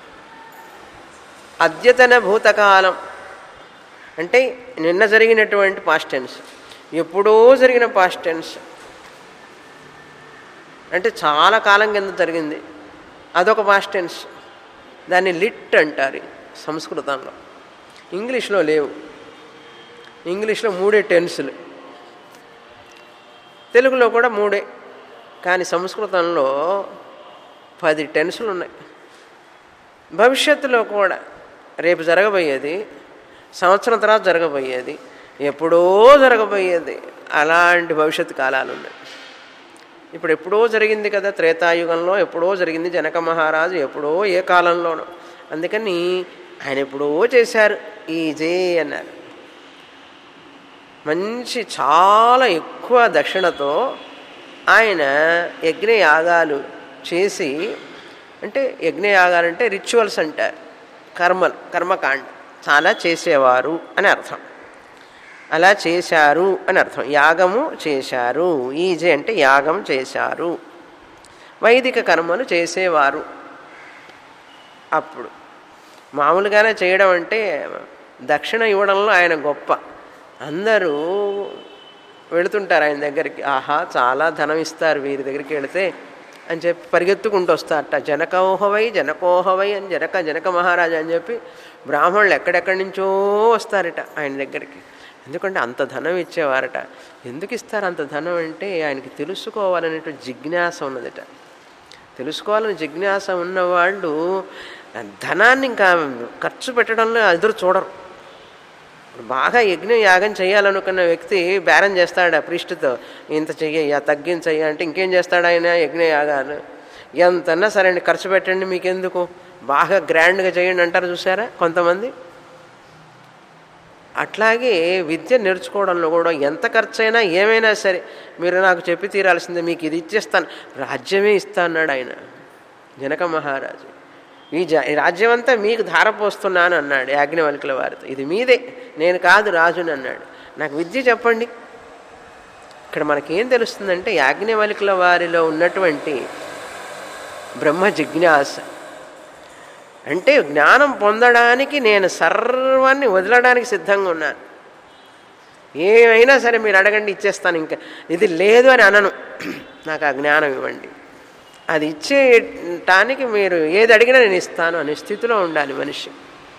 అద్యతన భూతకాలం అంటే నిన్న జరిగినటువంటి పాస్ట్ టెన్స్ ఎప్పుడో జరిగిన పాస్ట్ టెన్స్ అంటే చాలా కాలం కింద జరిగింది అదొక పాస్ట్ టెన్స్ దాన్ని లిట్ అంటారు సంస్కృతంలో ఇంగ్లీష్లో లేవు ఇంగ్లీష్లో మూడే టెన్సులు తెలుగులో కూడా మూడే కానీ సంస్కృతంలో పది టెన్సులు ఉన్నాయి భవిష్యత్తులో కూడా రేపు జరగబోయేది సంవత్సరం తర్వాత జరగబోయేది ఎప్పుడో జరగబోయేది అలాంటి భవిష్యత్తు కాలాలు ఉన్నాయి ఇప్పుడు ఎప్పుడో జరిగింది కదా త్రేతాయుగంలో ఎప్పుడో జరిగింది జనక మహారాజు ఎప్పుడో ఏ కాలంలోనో అందుకని ఆయన ఎప్పుడో చేశారు ఈ జే అన్నారు మంచి చాలా ఎక్కువ దక్షిణతో ఆయన యజ్ఞయాగాలు చేసి అంటే యజ్ఞయాగాలు అంటే రిచువల్స్ అంటారు కర్మలు కర్మకాండ చాలా చేసేవారు అని అర్థం అలా చేశారు అని అర్థం యాగము చేశారు ఈజే అంటే యాగం చేశారు వైదిక కర్మలు చేసేవారు అప్పుడు మామూలుగానే చేయడం అంటే దక్షిణ ఇవ్వడంలో ఆయన గొప్ప అందరూ వెళుతుంటారు ఆయన దగ్గరికి ఆహా చాలా ధనం ఇస్తారు వీరి దగ్గరికి వెళితే అని చెప్పి పరిగెత్తుకుంటూ వస్తారట జనకోహవై జనకోహవై అని జనక జనక మహారాజా అని చెప్పి బ్రాహ్మణులు ఎక్కడెక్కడి నుంచో వస్తారట ఆయన దగ్గరికి ఎందుకంటే అంత ధనం ఇచ్చేవారట ఎందుకు ఇస్తారు అంత ధనం అంటే ఆయనకి తెలుసుకోవాలనేటువంటి జిజ్ఞాస ఉన్నదట తెలుసుకోవాలని జిజ్ఞాస ఉన్నవాళ్ళు ధనాన్ని ఇంకా ఖర్చు పెట్టడంలో ఎదురు చూడరు బాగా యజ్ఞం యాగం చేయాలనుకున్న వ్యక్తి బేరం చేస్తాడు ప్రిష్టుతో ఇంత చెయ్య తగ్గించయ్య అంటే ఇంకేం చేస్తాడు ఆయన యజ్ఞ యాగాలు ఎంతన్నా సరే అండి ఖర్చు పెట్టండి మీకెందుకు బాగా గ్రాండ్గా చేయండి అంటారు చూసారా కొంతమంది అట్లాగే విద్య నేర్చుకోవడంలో కూడా ఎంత ఖర్చైనా ఏమైనా సరే మీరు నాకు చెప్పి తీరాల్సిందే మీకు ఇది ఇచ్చేస్తాను రాజ్యమే ఇస్తా అన్నాడు ఆయన జనక మహారాజు ఈ జ ఈ రాజ్యం అంతా మీకు ధారపోస్తున్నాను అన్నాడు యాజ్ఞవల్కుల వారితో ఇది మీదే నేను కాదు రాజుని అన్నాడు నాకు విద్య చెప్పండి ఇక్కడ మనకేం తెలుస్తుందంటే యాజ్ఞవల్కుల వారిలో ఉన్నటువంటి బ్రహ్మ జిజ్ఞాస అంటే జ్ఞానం పొందడానికి నేను సర్వాన్ని వదలడానికి సిద్ధంగా ఉన్నాను ఏమైనా సరే మీరు అడగండి ఇచ్చేస్తాను ఇంకా ఇది లేదు అని అనను నాకు ఆ జ్ఞానం ఇవ్వండి అది ఇచ్చేటానికి మీరు ఏది అడిగినా నేను ఇస్తాను అనే స్థితిలో ఉండాలి మనిషి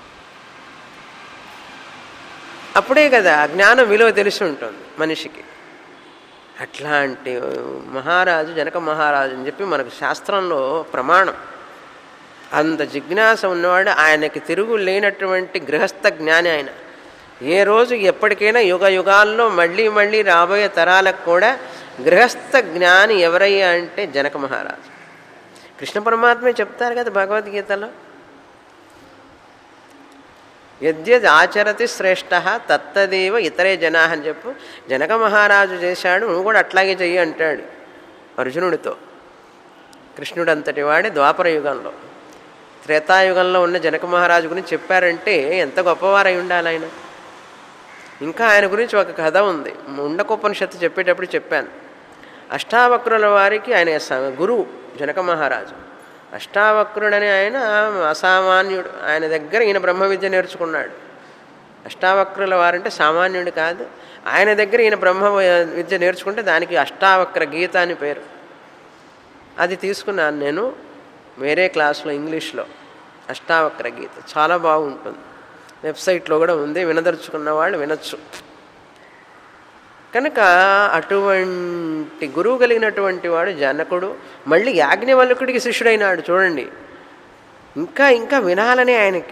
అప్పుడే కదా ఆ జ్ఞానం విలువ తెలిసి ఉంటుంది మనిషికి అట్లాంటి మహారాజు జనక మహారాజు అని చెప్పి మనకు శాస్త్రంలో ప్రమాణం అంత జిజ్ఞాస ఉన్నవాడు ఆయనకి తిరుగు లేనటువంటి గృహస్థ జ్ఞాని ఆయన ఏ రోజు ఎప్పటికైనా యుగ యుగాల్లో మళ్ళీ మళ్ళీ రాబోయే తరాలకు కూడా గృహస్థ జ్ఞాని ఎవరయ్యా అంటే జనక మహారాజు కృష్ణ పరమాత్మే చెప్తారు కదా భగవద్గీతలో యద్యద్ ఆచరతి శ్రేష్ట తత్తదేవ ఇతరే జనా అని చెప్పు జనక మహారాజు చేశాడు నువ్వు కూడా అట్లాగే చెయ్యి అంటాడు అర్జునుడితో కృష్ణుడు అంతటి వాడే ద్వాపర యుగంలో త్రేతాయుగంలో ఉన్న జనక మహారాజు గురించి చెప్పారంటే ఎంత గొప్పవారై ఉండాలి ఆయన ఇంకా ఆయన గురించి ఒక కథ ఉంది ముండకోపనిషత్తు చెప్పేటప్పుడు చెప్పాను అష్టావక్రుల వారికి ఆయన స- గురువు జనక మహారాజు అష్టావక్రుడని ఆయన అసామాన్యుడు ఆయన దగ్గర ఈయన బ్రహ్మ విద్య నేర్చుకున్నాడు అష్టావక్రుల వారంటే సామాన్యుడు కాదు ఆయన దగ్గర ఈయన బ్రహ్మ విద్య నేర్చుకుంటే దానికి అష్టావక్ర గీత అని పేరు అది తీసుకున్నాను నేను వేరే క్లాస్లో ఇంగ్లీష్లో అష్టావక్ర గీత చాలా బాగుంటుంది వెబ్సైట్లో కూడా ఉంది వినదలుచుకున్న వాళ్ళు వినొచ్చు కనుక అటువంటి గురువు కలిగినటువంటి వాడు జనకుడు మళ్ళీ యాజ్ఞవల్కుడికి శిష్యుడైనాడు చూడండి ఇంకా ఇంకా వినాలని ఆయనకి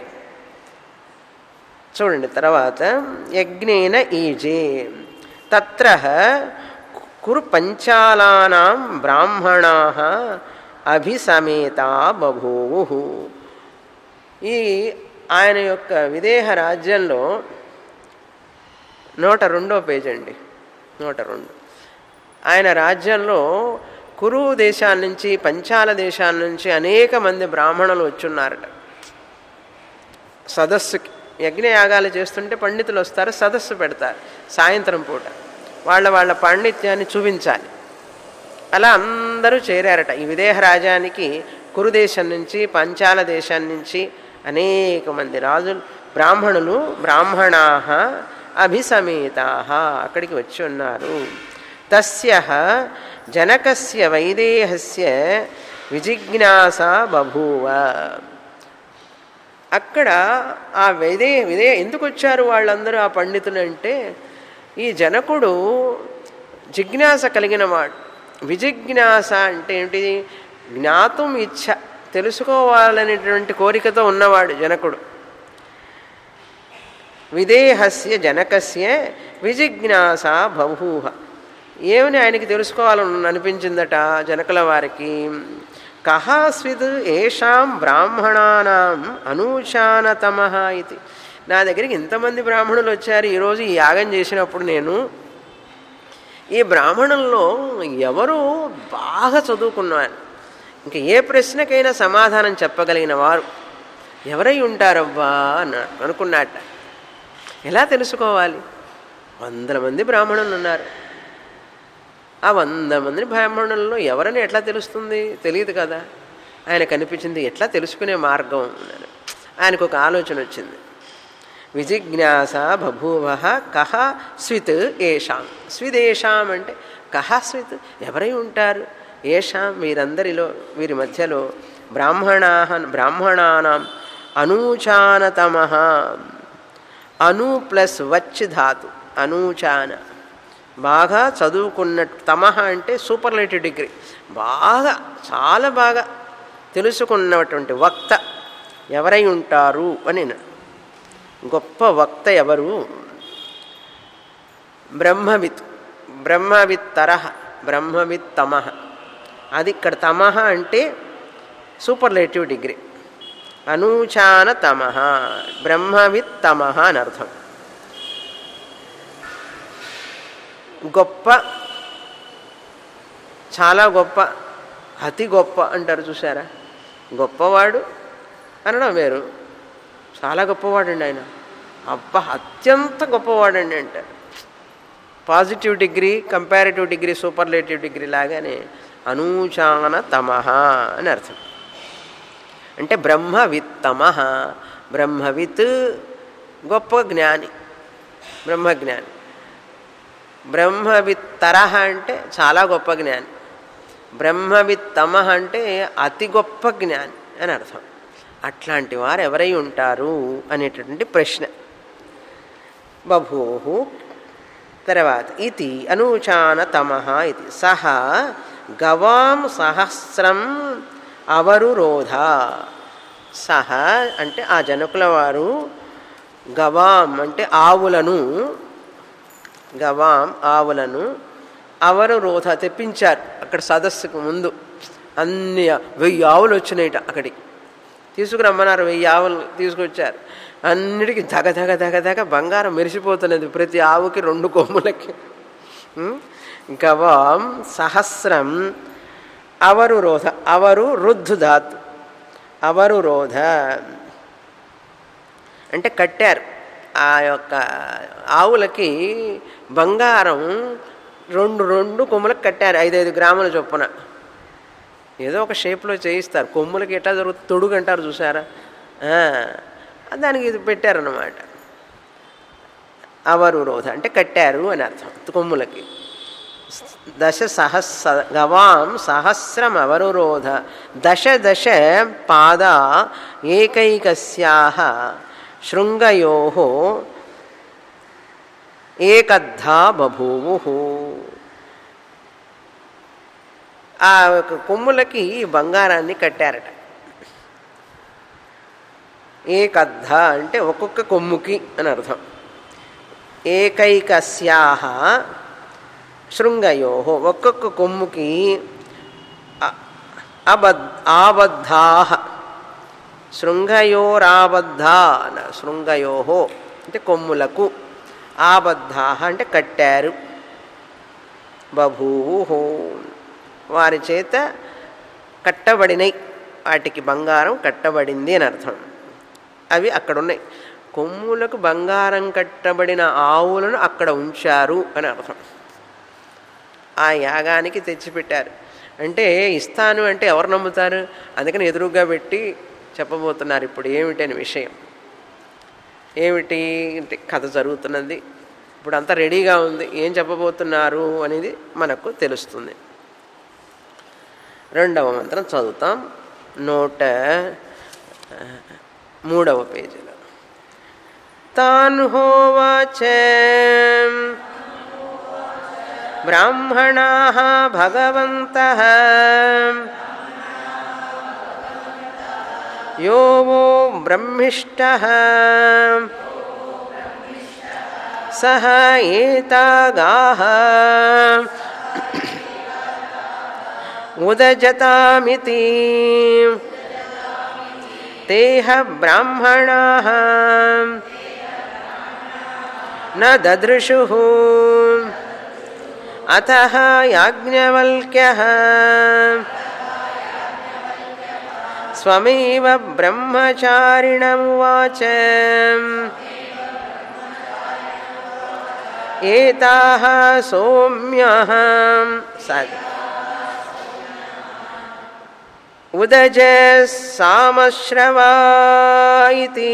చూడండి తర్వాత యజ్ఞేన ఈజే తత్ర కురు పంచాలానాం బ్రాహ్మణా అభిసమేత బభూవు ఈ ఆయన యొక్క విదేహ రాజ్యంలో నూట రెండో పేజ్ అండి నూట రెండు ఆయన రాజ్యంలో కురు దేశాల నుంచి పంచాల దేశాల నుంచి అనేక మంది బ్రాహ్మణులు వచ్చున్నారట సదస్సుకి యజ్ఞయాగాలు చేస్తుంటే పండితులు వస్తారు సదస్సు పెడతారు సాయంత్రం పూట వాళ్ళ వాళ్ళ పాండిత్యాన్ని చూపించాలి అలా అందరూ చేరారట ఈ విదేహ రాజానికి కురుదేశం నుంచి పంచాల దేశం నుంచి అనేక మంది రాజులు బ్రాహ్మణులు బ్రాహ్మణా అభిసమేతా అక్కడికి వచ్చి ఉన్నారు తస్య జనకస్య వైదేహస్య విజిజ్ఞాస బభూవ అక్కడ ఆ విదే విదే ఎందుకు వచ్చారు వాళ్ళందరూ ఆ పండితులు అంటే ఈ జనకుడు జిజ్ఞాస కలిగిన వాడు విజిజ్ఞాస అంటే ఏంటి జ్ఞాతం ఇచ్ఛ తెలుసుకోవాలనేటువంటి కోరికతో ఉన్నవాడు జనకుడు విదేహస్య జనకస్య విజిజ్ఞాస బహూహ ఏమని ఆయనకి తెలుసుకోవాలని అనిపించిందట జనకుల వారికి కహాస్విద్ ఏషాం బ్రాహ్మణానాం అనూచానతమ ఇది నా దగ్గరికి ఇంతమంది బ్రాహ్మణులు వచ్చారు ఈరోజు ఈ యాగం చేసినప్పుడు నేను ఈ బ్రాహ్మణుల్లో ఎవరు బాగా చదువుకున్నారు ఇంకా ఏ ప్రశ్నకైనా సమాధానం చెప్పగలిగిన వారు ఎవరై ఉంటారవ్వా అన్న అనుకున్నట్ట ఎలా తెలుసుకోవాలి వందల మంది బ్రాహ్మణులు ఉన్నారు ఆ వంద మంది బ్రాహ్మణుల్లో ఎవరని ఎట్లా తెలుస్తుంది తెలియదు కదా ఆయన కనిపించింది ఎట్లా తెలుసుకునే మార్గం అన్నారు ఆయనకు ఒక ఆలోచన వచ్చింది విజిజ్ఞాస బభూవ కహ స్విత్ ఏషాం స్విదేషాం అంటే కహ స్విత్ ఎవరై ఉంటారు ఏషాం వీరందరిలో వీరి మధ్యలో బ్రాహ్మణా బ్రాహ్మణానాం అనూచానతమ అను ప్లస్ వచ్ ధాతు అనూచాన బాగా చదువుకున్న తమహ అంటే సూపర్లేటివ్ డిగ్రీ బాగా చాలా బాగా తెలుసుకున్నటువంటి వక్త ఎవరై ఉంటారు అని గొప్ప వక్త ఎవరు బ్రహ్మవిత్ బ్రహ్మవిత్ తరహ బ్రహ్మవిత్ తమహ అది ఇక్కడ తమహ అంటే సూపర్లేటివ్ డిగ్రీ అనూచాన తమహ బ్రహ్మవిత్ తమహ అని అర్థం గొప్ప చాలా గొప్ప అతి గొప్ప అంటారు చూసారా గొప్పవాడు అనడం వేరు చాలా గొప్పవాడండి ఆయన అబ్బా అత్యంత గొప్పవాడండి అంటారు positive degree comparative degree superlative degree లాగానే అనూచాన తమహ అని అర్థం అంటే బ్రహ్మవిత్తమ బ్రహ్మవిత్ గొప్ప జ్ఞాని బ్రహ్మజ్ఞాని బ్రహ్మవిత్తర అంటే చాలా గొప్ప జ్ఞాని బ్రహ్మవిత్తమ అంటే అతి గొప్ప జ్ఞాని అని అర్థం అట్లాంటి వారు ఎవరై ఉంటారు అనేటటువంటి ప్రశ్న బభూ తర్వాత ఇది అనూచాన తమ ఇది సహ గవాం సహస్రం అవరురోధ సహ అంటే ఆ జనకుల వారు గవాం అంటే ఆవులను గవాం ఆవులను అవరు రోధ తెప్పించారు అక్కడ సదస్సుకు ముందు అన్ని వెయ్యి ఆవులు వచ్చినాయిట అక్కడికి తీసుకురమ్మన్నారు వెయ్యి ఆవులు తీసుకొచ్చారు అన్నిటికీ దగ దగ దగ దగ బంగారం మెరిసిపోతున్నది ప్రతి ఆవుకి రెండు కొమ్ములకి గవాం సహస్రం అవరు రోధ అవరు రుద్ధు ధాతు అవరు రోధ అంటే కట్టారు ఆ యొక్క ఆవులకి బంగారం రెండు రెండు కొమ్ములకు కట్టారు ఐదైదు గ్రాముల చొప్పున ఏదో ఒక షేప్లో చేయిస్తారు కొమ్ములకి ఎట్లా జరుగుతుంది తొడుగు అంటారు చూసారా దానికి ఇది పెట్టారన్నమాట అవరు రోధ అంటే కట్టారు అని అర్థం కొమ్ములకి దశ సహస్ర గవాం సహస్రం అవరురోధ దశ దశ పాద ఏకైకస్యా శృంగయో ఏకద్ధా బభూవు ఆ కొమ్ములకి బంగారాన్ని కట్టారట ఏకద్ధ అంటే ఒక్కొక్క కొమ్ముకి అని అర్థం ఏకైకస్యా శృంగయో ఒక్కొక్క కొమ్ముకి అబద్ ఆబద్ధా శృంగయోరాబద్ధా శృంగయో అంటే కొమ్ములకు ఆబద్ధా అంటే కట్టారు బభూవు వారి చేత కట్టబడినై వాటికి బంగారం కట్టబడింది అని అర్థం అవి అక్కడ ఉన్నాయి కొమ్ములకు బంగారం కట్టబడిన ఆవులను అక్కడ ఉంచారు అని అర్థం ఆ యాగానికి తెచ్చిపెట్టారు అంటే ఇస్తాను అంటే ఎవరు నమ్ముతారు అందుకని ఎదురుగా పెట్టి చెప్పబోతున్నారు ఇప్పుడు ఏమిటని విషయం ఏమిటి అంటే కథ జరుగుతున్నది ఇప్పుడు అంతా రెడీగా ఉంది ఏం చెప్పబోతున్నారు అనేది మనకు తెలుస్తుంది రెండవ మంత్రం చదువుతాం నూట ఆ, మూడవ పేజీలో తాన్ హోవాచ బ్రాహ్మణా భగవంత యో वो బ్రహ్మిష్ట సహ ఏతాగాः ఉదజతామితి తేహ బ్రాహ్మణాः न ददृशुः अतः याज्ञवल्क्यः स्वमेव ब्रह्मचारिणमुवाच एताः सौम्यः स- उदज सामश्रवा इति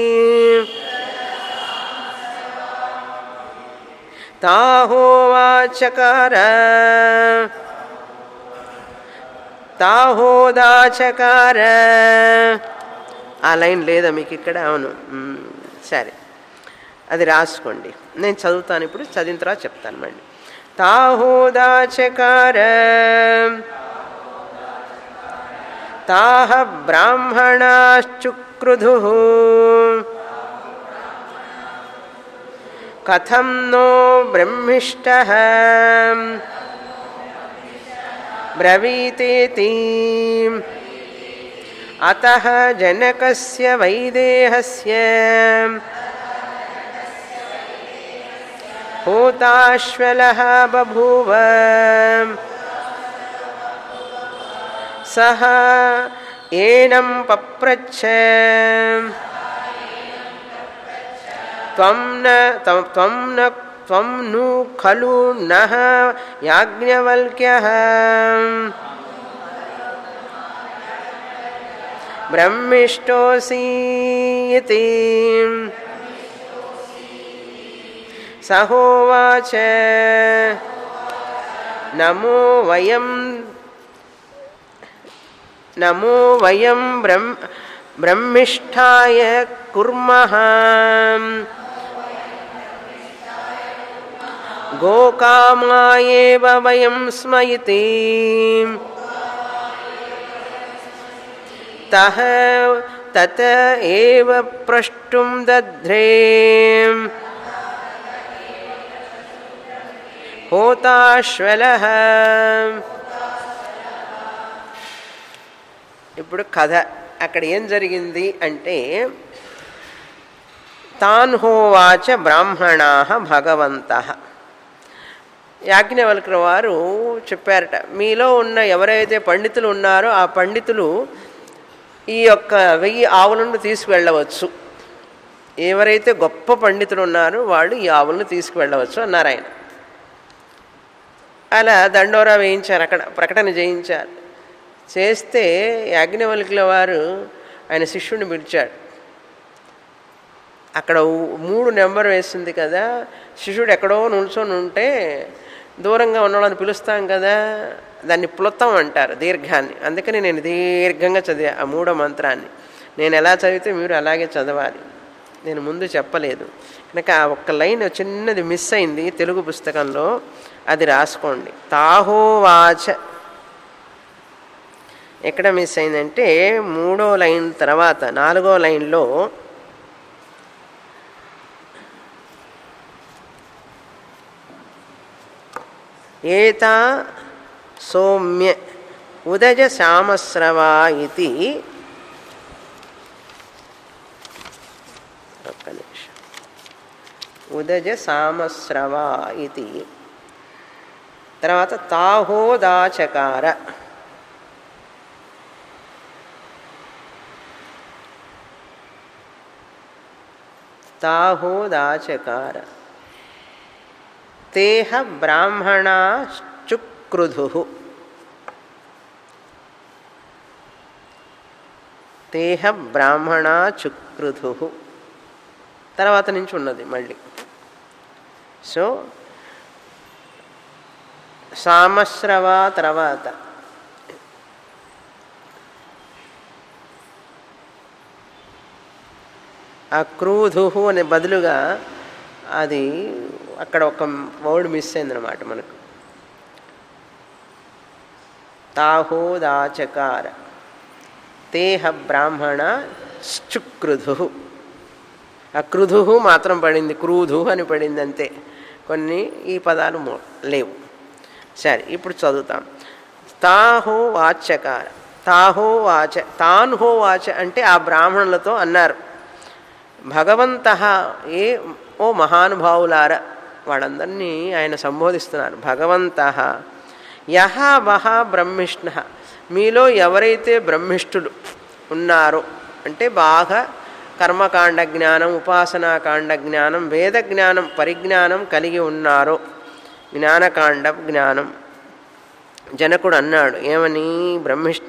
ताहोवाचकार తాహోదాచకార ఆ లైన్ లేదా మీకు ఇక్కడ అవును మ్, సరే అది రాసుకోండి నేను చదువుతాను ఇప్పుడు చదివిన తర్వాత చెప్తాను మళ్ళీ తాహోదాచకార తాహ బ్రాహ్మణాశ్చుక్రుధు కథం నో బ్రహ్మిష్ట బ్రవీతేతి అత జనకస్య వైదేహస్య హోతాశ్వలः బభూవ సహ ఏనం పప్రచ్ఛ త్వం న త్వం- త్వం న త్వం ను ఖలు నః యాజ్ఞవల్క్యः బ్రహ్మిష్టోऽसि इति సహోవాచ నమో వయం నమో వయం బ్రహ్మ బ్రహ్మిష్ఠాయ కుర్మః గోకామాయేవ వయం స్మ ఇతి తహ తత ఏవ ప్రష్టుం దధ్రే హోతాశ్వలః ఇప్పుడు కథ అక్కడ ఏం జరిగింది అంటే తాన్ హోవాచ బ్రాహ్మణా భగవంత యాజ్ఞవల్కుల వారు చెప్పారట మీలో ఉన్న ఎవరైతే పండితులు ఉన్నారో ఆ పండితులు ఈ యొక్క వెయ్యి ఆవులను తీసుకువెళ్ళవచ్చు ఎవరైతే గొప్ప పండితులు ఉన్నారో వాళ్ళు ఈ ఆవులను తీసుకువెళ్ళవచ్చు అన్నారు ఆయన అలా దండోరా వేయించారు అక్కడ ప్రకటన చేయించారు చేస్తే యాజ్ఞవల్కుల వారు ఆయన శిష్యుడిని పిలిచాడు అక్కడ ఊ- మూడు నెంబర్ వేస్తుంది కదా శిష్యుడు ఎక్కడో నిల్చొని ఉంటే దూరంగా ఉన్నవాళ్ళని పిలుస్తాం కదా దాన్ని ప్లుతం అంటారు దీర్ఘాన్ని అందుకని నేను దీర్ఘంగా చదివా ఆ మూడో మంత్రాన్ని నేను ఎలా చదివితే మీరు అలాగే చదవాలి నేను ముందు చెప్పలేదు కనుక ఆ ఒక్క లైన్ చిన్నది మిస్ అయింది తెలుగు పుస్తకంలో అది రాసుకోండి తాహోవాచ ఎక్కడ మిస్ అయిందంటే మూడో లైన్ తర్వాత నాలుగో లైన్లో ఏతా సౌమ్య ఉదజ శామస్రవా ఇది ఒక్క నిమిషం ఉదజ సామస్రవా ఇది తర్వాత తాహోదాచకార తాహోదాచకార తేహ బ్రాహ్మణా చుక్రుధు తేహ బ్రాహ్మణా చుక్రుధు తర్వాత నుంచి ఉన్నది మళ్ళీ సో సామశ్రవ తర్వాత ఆ క్రూధు అనే బదులుగా అది అక్కడ ఒక వర్డ్ మిస్ అయిందనమాట మనకు తాహోదాచకార తేహ బ్రాహ్మణ శ్చుక్రుధు ఆ కృధు మాత్రం పడింది క్రూధు అని పడింది అంతే కొన్ని ఈ పదాలు మో- లేవు సరే ఇప్పుడు చదువుతాం తాహో వాచకార తాహో వాచ తాన్హో వాచ అంటే ఆ బ్రాహ్మణులతో అన్నారు భగవంత ఏ ఓ మహానుభావులార వాళ్ళందరినీ ఆయన సంబోధిస్తున్నారు భగవంత యహ వహ బ్రహ్మిష్ణ మీలో ఎవరైతే బ్రహ్మిష్ఠులు ఉన్నారో అంటే బాగా కర్మకాండ జ్ఞానం ఉపాసనాకాండ జ్ఞానం వేద జ్ఞానం పరిజ్ఞానం కలిగి ఉన్నారో జ్ఞానకాండ జ్ఞానం జనకుడు అన్నాడు ఏమని బ్రహ్మిష్ట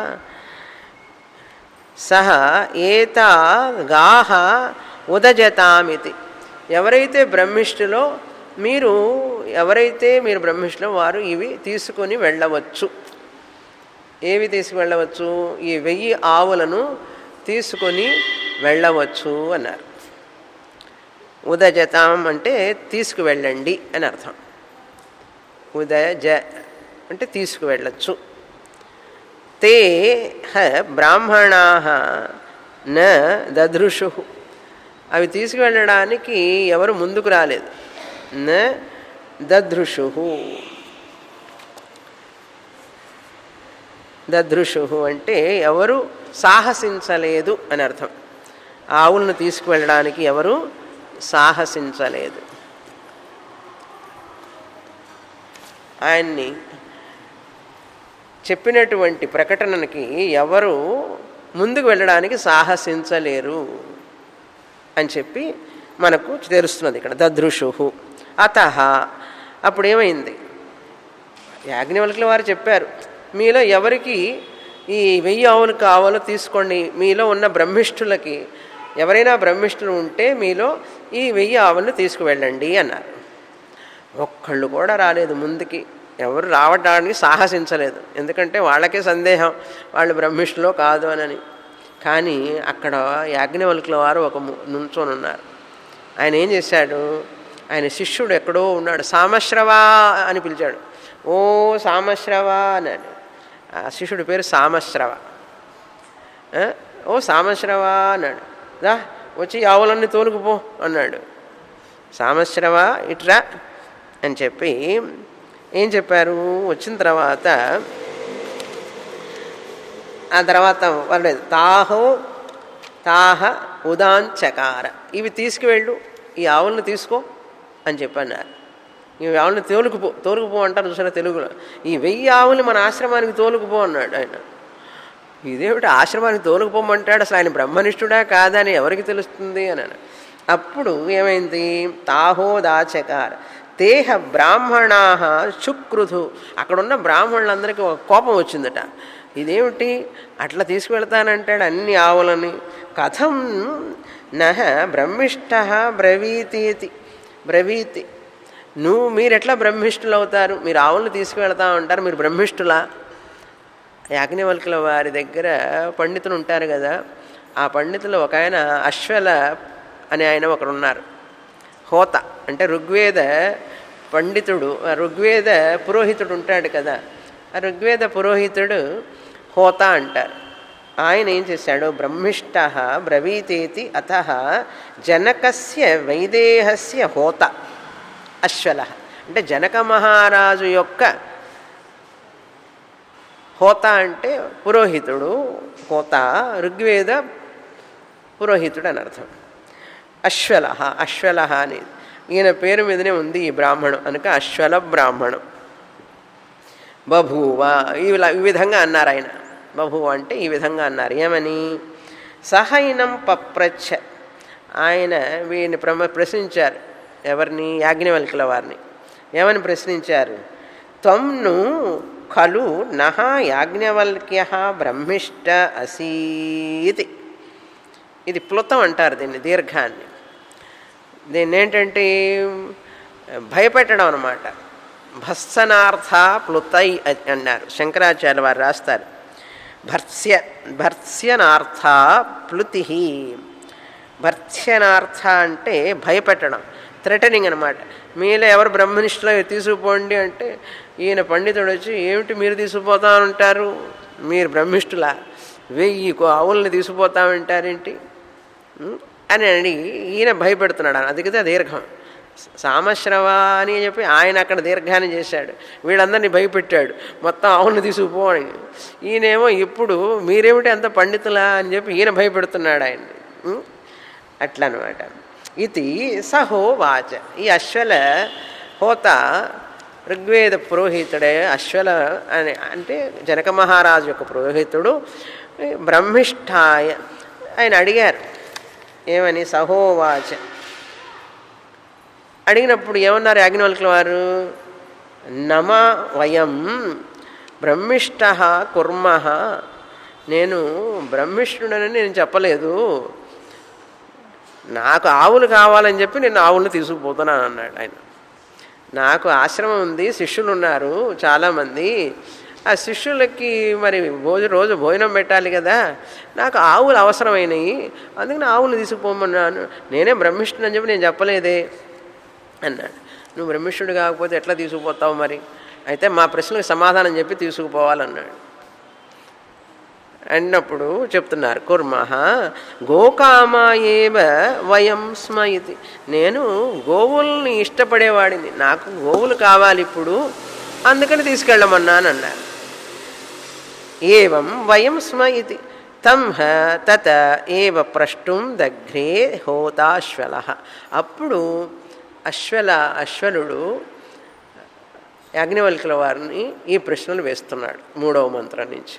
సహ ఏత గాహ ఉదజతామితి ఎవరైతే బ్రహ్మిష్ఠులో మీరు ఎవరైతే మీరు బ్రహ్మిష్ఠులో వారు ఇవి తీసుకొని వెళ్ళవచ్చు ఏవి తీసుకువెళ్ళవచ్చు ఈ వెయ్యి ఆవులను తీసుకొని వెళ్ళవచ్చు అన్నారు ఉదజతాం అంటే తీసుకువెళ్ళండి అని అర్థం ఉదజ అంటే తీసుకువెళ్ళచ్చు తే హ బ్రాహ్మణా న దదృషు అవి తీసుకువెళ్ళడానికి ఎవరు ముందుకు రాలేదు న దదృషు దదృషు అంటే ఎవరు సాహసించలేదు అని అర్థం ఆవులను తీసుకువెళ్ళడానికి ఎవరు సాహసించలేదు ఆయన్ని చెప్పినటువంటి ప్రకటనకి ఎవరు ముందుకు వెళ్ళడానికి సాహసించలేరు అని చెప్పి మనకు తెలుస్తున్నది ఇక్కడ దదృషు అత అప్పుడు ఏమైంది యాజ్ఞవల్కుల వారు చెప్పారు మీలో ఎవరికి ఈ వెయ్యి ఆవులు కావాలో తీసుకోండి మీలో ఉన్న బ్రహ్మిష్ఠులకి ఎవరైనా బ్రహ్మిష్ఠులు ఉంటే మీలో ఈ వెయ్యి ఆవులను తీసుకువెళ్ళండి అన్నారు ఒక్కళ్ళు కూడా రాలేదు ముందుకి ఎవరు రావడానికి సాహసించలేదు ఎందుకంటే వాళ్ళకే సందేహం వాళ్ళు బ్రహ్మిష్ఠులో కాదు అనని కానీ అక్కడ యాజ్ఞవల్కుల వారు ఒక ము- నుంచొని ఉన్నారు ఆయన ఏం చేశాడు ఆయన శిష్యుడు ఎక్కడో ఉన్నాడు సామశ్రవా అని పిలిచాడు ఓ సామశ్రవా అన్నాడు ఆ శిష్యుడి పేరు సామశ్రవ ఆ? ఓ సామశ్రవా అన్నాడు రా వచ్చి ఆవులన్నీ తోలుకుపో అన్నాడు సామశ్రవ ఇట్రా అని చెప్పి ఏం చెప్పారు వచ్చిన తర్వాత ఆ తర్వాత పర్లేదు తాహో తాహ ఉదాంచకార ఇవి తీసుకువెళ్ళు ఈ ఆవులను తీసుకో అని చెప్పన్నారు ఈ ఆవులను తోలుకుపో తోలుకుపో అంటారు చూసారా తెలుగులో ఈ వెయ్యి ఆవులు మన ఆశ్రమానికి తోలుకుపో అన్నాడు ఆయన ఇదేమిటి ఆశ్రమానికి తోలుకుపోమంటాడు అసలు ఆయన బ్రహ్మనిష్ఠుడా కాదా అని ఎవరికి తెలుస్తుంది అని అన్నాడు. అప్పుడు ఏమైంది తాహోదాచకార తేహ బ్రాహ్మణా శుక్రుధు అక్కడున్న బ్రాహ్మణులందరికీ ఒక కోపం వచ్చిందట ఇదేమిటి అట్లా తీసుకువెళ్తానంటాడు అన్ని ఆవులని కథం నహ బ్రహ్మిష్ట బ్రవీతీతి బ్రవీతి నువ్వు మీరు ఎట్లా బ్రహ్మిష్ఠులు అవుతారు మీరు ఆవులను తీసుకువెళ్తా ఉంటారు మీరు బ్రహ్మిష్ఠులా యాజ్ఞవల్కుల వారి దగ్గర పండితులు ఉంటారు కదా ఆ పండితులు ఒక ఆయన అశ్వల అనే ఆయన ఒకరు ఉన్నారు హోత అంటే ఋగ్వేద పండితుడు ఆ ఋగ్వేద పురోహితుడు ఉంటాడు కదా ఆ ఋగ్వేద పురోహితుడు హోత అంటారు ఆయన ఏం చేశాడు బ్రహ్మిష్ట బ్రవీతేతి అత జనకస్య వైదేహస్య హోత అశ్వల అంటే జనక మహారాజు యొక్క హోత అంటే పురోహితుడు హోత ఋగ్వేద పురోహితుడు అని అర్థం అశ్వల అశ్వల అని ఈయన పేరు మీదనే ఉంది ఈ బ్రాహ్మణం అనక అశ్వల బ్రాహ్మణం బభూవ ఈ విల- ఈ విధంగా అన్నారు ఆయన బభూవ అంటే ఈ విధంగా అన్నారు ఏమని సహైనం పప్రచ్ఛ ఆయన వీరిని ప్రమ ప్రశ్నించారు ఎవరిని యాజ్ఞవల్కుల వారిని ఏమని ప్రశ్నించారు త్వంను ఖలు నహ యాజ్ఞవల్క్య బ్రహ్మిష్ట అసీతి ఇది ప్లుతం అంటారు దీన్ని దీర్ఘాన్ని దీన్ని ఏంటంటే భయపెట్టడం అనమాట భత్సనార్థ ప్లుతై అన్నారు శంకరాచార్య వారు రాస్తారు భర్స్య భర్స్యనార్థ ప్లుతి భర్స్యనార్థ అంటే భయపెట్టడం థ్రెటనింగ్ అనమాట మీలో ఎవరు బ్రహ్మనిష్టలో తీసుకుపోండి అంటే ఈయన పండితుడు వచ్చి ఏమిటి మీరు తీసుకుపోతామంటారు మీరు బ్రహ్మిష్ఠులా వెయ్యి కో- ఆవుల్ని తీసుకుపోతామంటారేంటి ఉం? అని అడిగి ఈయన భయపెడుతున్నాడు అది కదా దీర్ఘం సామశ్రవ అని చెప్పి ఆయన అక్కడ దీర్ఘాన్ని చేశాడు వీళ్ళందరినీ భయపెట్టాడు మొత్తం ఆవుల్ని తీసుకుపో అని ఈయనేమో ఇప్పుడు మీరేమిటి అంత పండితులా అని చెప్పి ఈయన భయపెడుతున్నాడు ఆయన అట్లా అనమాట ఇది సహో వాచ ఈ అశ్వల హోత ఋగ్వేద పురోహితుడే అశ్వల అని అంటే జనక మహారాజు యొక్క పురోహితుడు బ్రహ్మిష్ఠాయ ఆయన అడిగారు ఏమని సహోవాచ అడిగినప్పుడు ఏమన్నారు యాజ్ఞవల్కుల వారు నమ వయం బ్రహ్మిష్ట కుర్మ నేను బ్రహ్మిష్ఠుడని నేను చెప్పలేదు నాకు ఆవులు కావాలని చెప్పి నేను ఆవులను తీసుకుపోతున్నాను అన్నాడు ఆయన నాకు ఆశ్రమం ఉంది శిష్యులు ఉన్నారు చాలామంది ఆ శిష్యులకి మరి భోజ రోజు భోజనం పెట్టాలి కదా నాకు ఆవులు అవసరమైనవి అందుకని ఆవులు తీసుకుపోమన్నాను నేనే బ్రహ్మిష్ఠుని అని చెప్పి నేను చెప్పలేదే అన్నాడు నువ్వు బ్రహ్మిష్ఠుడు కాకపోతే ఎట్లా తీసుకుపోతావు మరి అయితే మా ప్రశ్నలకు సమాధానం చెప్పి తీసుకుపోవాలన్నాడు అన్నప్పుడు చెప్తున్నారు కుర్మహ గోకామ ఏవ వయం స్మ ఇది నేను గోవుల్ని ఇష్టపడేవాడిని నాకు గోవులు కావాలి ఇప్పుడు అందుకని తీసుకెళ్ళమన్నాను అన్నారు ఏవం వయం స్మ ఇది తం హ తత ఏవ ప్రష్టుం దగ్రే హోతాశ్వల అప్పుడు అశ్వల అశ్వలుడు యాజ్ఞవల్కుల వారిని ఈ ప్రశ్నలు వేస్తున్నాడు మూడవ మంత్రం నుంచి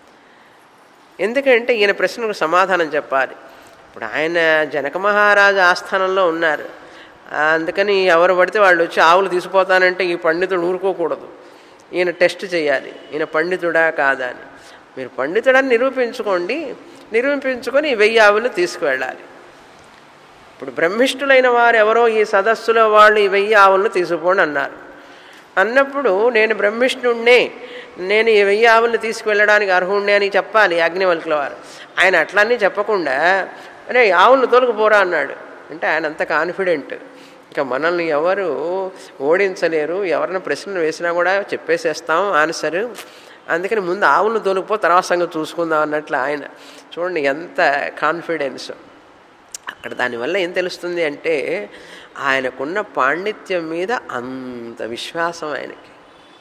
ఎందుకంటే ఈయన ప్రశ్నకు సమాధానం చెప్పాలి ఇప్పుడు ఆయన జనక మహారాజు ఆస్థానంలో ఉన్నారు అందుకని ఎవరు పడితే వాళ్ళు వచ్చి ఆవులు తీసుకుపోతానంటే ఈ పండితుడు ఊరుకోకూడదు ఈయన టెస్ట్ చేయాలి ఈయన పండితుడా కాదా అని మీరు పండితుడని నిరూపించుకోండి నిరూపించుకొని ఈ వెయ్యి ఆవులు తీసుకువెళ్ళాలి ఇప్పుడు బ్రహ్మిష్ఠులైన వారు ఎవరో ఈ సదస్సులో వాళ్ళు ఈ వెయ్యి ఆవులను తీసుకుపోండి అన్నారు అన్నప్పుడు నేను బ్రహ్మిష్ణుణ్ణే నేను ఈ వెయ్యి ఆవులను తీసుకువెళ్ళడానికి అర్హుణ్ణే అని చెప్పాలి అగ్నివల్కుల వారు ఆయన అట్లన్నీ చెప్పకుండా అరే ఆవులను తోలుకుపోరా అన్నాడు అంటే ఆయన అంత కాన్ఫిడెంట్ ఇంకా మనల్ని ఎవరు ఓడించలేరు ఎవరిని ప్రశ్నలు వేసినా కూడా చెప్పేసేస్తాం ఆన్సర్ అందుకని ముందు ఆవులను తోలుకుపో తర్వాత సంగతి చూసుకుందాం అన్నట్లు ఆయన చూడండి ఎంత కాన్ఫిడెన్స్ అక్కడ దానివల్ల ఏం తెలుస్తుంది అంటే ఆయనకున్న పాండిత్యం మీద అంత విశ్వాసం ఆయనకి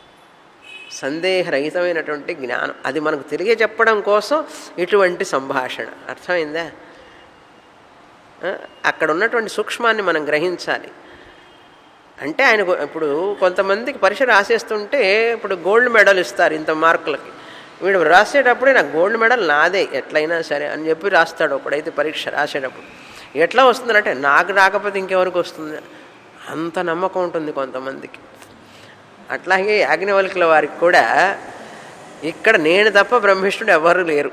సందేహరహితమైనటువంటి జ్ఞానం అది మనకు తిరిగి చెప్పడం కోసం ఇటువంటి సంభాషణ అర్థమైందా ఆ, అక్కడ ఉన్నటువంటి సూక్ష్మాన్ని మనం గ్రహించాలి అంటే ఆయన గో- ఇప్పుడు కొంతమందికి పరీక్ష రాసేస్తుంటే ఇప్పుడు గోల్డ్ మెడల్ ఇస్తారు ఇంత మార్కులకి వీడు రాసేటప్పుడే నాకు గోల్డ్ మెడల్ నాదే ఎట్లయినా సరే అని చెప్పి రాస్తాడు ఒకడైతే పరీక్ష రాసేటప్పుడు ఎట్లా వస్తుందంటే నాకు రాకపోతే ఇంకెవరికి వస్తుంది అంత నమ్మకం ఉంటుంది కొంతమందికి అట్లాగే యాజ్ఞవల్కుల వారికి కూడా ఇక్కడ నేను తప్ప బ్రహ్మిష్ఠుడు ఎవరు లేరు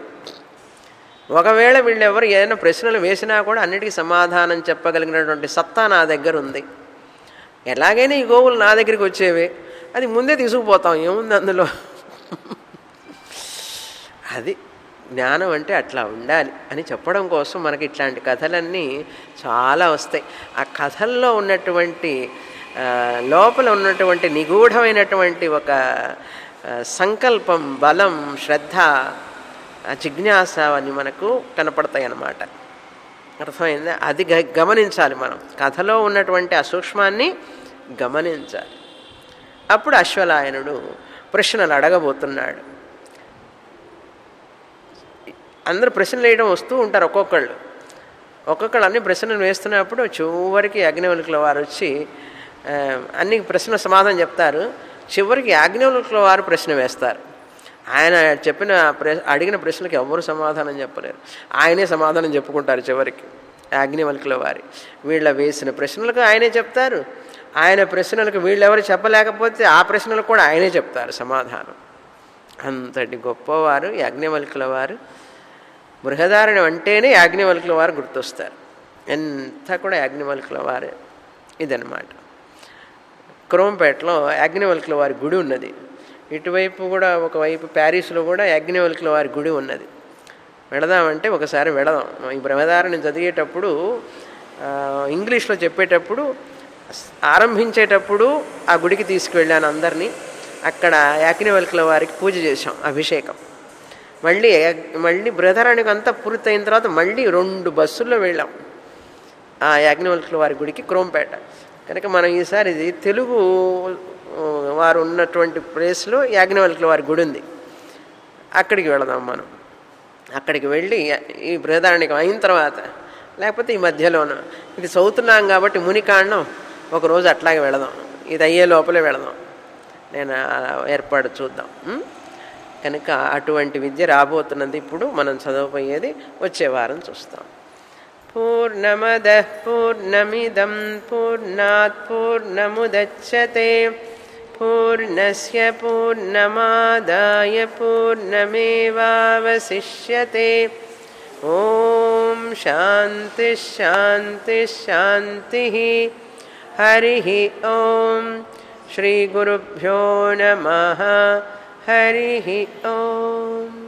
ఒకవేళ వీళ్ళు ఎవరు ఏదైనా ప్రశ్నలు వేసినా కూడా అన్నిటికీ సమాధానం చెప్పగలిగినటువంటి సత్తా నా దగ్గర ఉంది ఎలాగైనా ఈ గోవులు నా దగ్గరికి వచ్చేవే అది ముందే తీసుకుపోతాం ఏముంది అందులో అది జ్ఞానం అంటే అట్లా ఉండాలి అని చెప్పడం కోసం మనకి ఇట్లాంటి కథలన్నీ చాలా వస్తాయి ఆ కథల్లో ఉన్నటువంటి ఆ, లోపల ఉన్నటువంటి నిగూఢమైనటువంటి ఒక ఆ, సంకల్పం బలం శ్రద్ధ ఆ జిజ్ఞాస అని మనకు కనపడతాయి అన్నమాట అర్థమైందా అది గ గమనించాలి మనం కథలో ఉన్నటువంటి ఆ సూక్ష్మాన్ని గమనించాలి అప్పుడు అశ్వలాయనుడు ప్రశ్నలు అడగబోతున్నాడు అందరూ ప్రశ్నలు వేయడం వస్తూ ఉంటారు ఒక్కొక్కళ్ళు ఒక్కొక్కళ్ళు అన్ని ప్రశ్నలు వేస్తున్నప్పుడు చివరికి అగ్నివల్కుల వారు వచ్చి ఆ, అన్ని ప్రశ్నల సమాధానం చెప్తారు చివరికి యాజ్ఞవల్కుల వారు ప్రశ్న వేస్తారు ఆయన చెప్పిన ప్ర అడిగిన ప్రశ్నలకు ఎవరు సమాధానం చెప్పలేరు ఆయనే సమాధానం చెప్పుకుంటారు చివరికి యాజ్ఞవల్కుల వారి వీళ్ళ వేసిన ప్రశ్నలకు ఆయనే చెప్తారు ఆయన ప్రశ్నలకు వీళ్ళెవరు చెప్పలేకపోతే ఆ ప్రశ్నలకు కూడా ఆయనే చెప్తారు సమాధానం అంతటి గొప్పవారు యాజ్ఞవల్కుల వారు బృహదారణ్యం అంటేనే యాజ్ఞవల్కుల వారు గుర్తొస్తారు ఎంత కూడా యాజ్ఞవల్కుల వారే ఇదనమాట క్రోంపేటలో యాజ్ఞవల్కుల వారి గుడి ఉన్నది ఇటువైపు కూడా ఒకవైపు ప్యారిస్లో కూడా యాజ్ఞవల్కుల వారి గుడి ఉన్నది వెళదామంటే ఒకసారి వెళదాం ఈ బ్రహ్మధారణి చదివేటప్పుడు ఆ, ఇంగ్లీష్లో చెప్పేటప్పుడు ఆరంభించేటప్పుడు ఆ గుడికి తీసుకువెళ్ళాను అందరినీ అక్కడ యాజ్ఞవల్కుల వారికి పూజ చేశాం అభిషేకం మళ్ళీ మళ్ళీ బ్రహ్మధారానికి అంతా పూర్తయిన తర్వాత మళ్ళీ రెండు బస్సుల్లో వెళ్ళాం ఆ యాజ్ఞవల్కుల వారి గుడికి క్రోంపేట కనుక మనం ఈసారి ఇది తెలుగు ఆ, వారు ఉన్నటువంటి ప్లేస్లో యాజ్ఞవల్కుల వారి గుడి ఉంది అక్కడికి వెళదాం మనం అక్కడికి వెళ్ళి ఈ బృహదారణికం అయిన తర్వాత లేకపోతే ఈ మధ్యలోనూ ఇది చదువుతున్నాం కాబట్టి మునికాండం ఒకరోజు అట్లాగే వెళదాం ఇది అయ్యే లోపలే వెళదాం నేను ఆ ఏర్పాటు చూద్దాం ఉం? కనుక అటువంటి విద్య రాబోతున్నది ఇప్పుడు మనం చదవబోయేది వచ్చే వారం చూస్తాం పూర్ణమద పూర్ణమిదం పూర్ణాత్ పూర్ణముదచ్చతే పూర్ణస్య పూర్ణమాదాయ పూర్ణమేవావశిష్యతే ఓం శాంతి శాంతి శాంతి హరి ఓం శ్రీ గురుభ్యో నమ హరి ఓం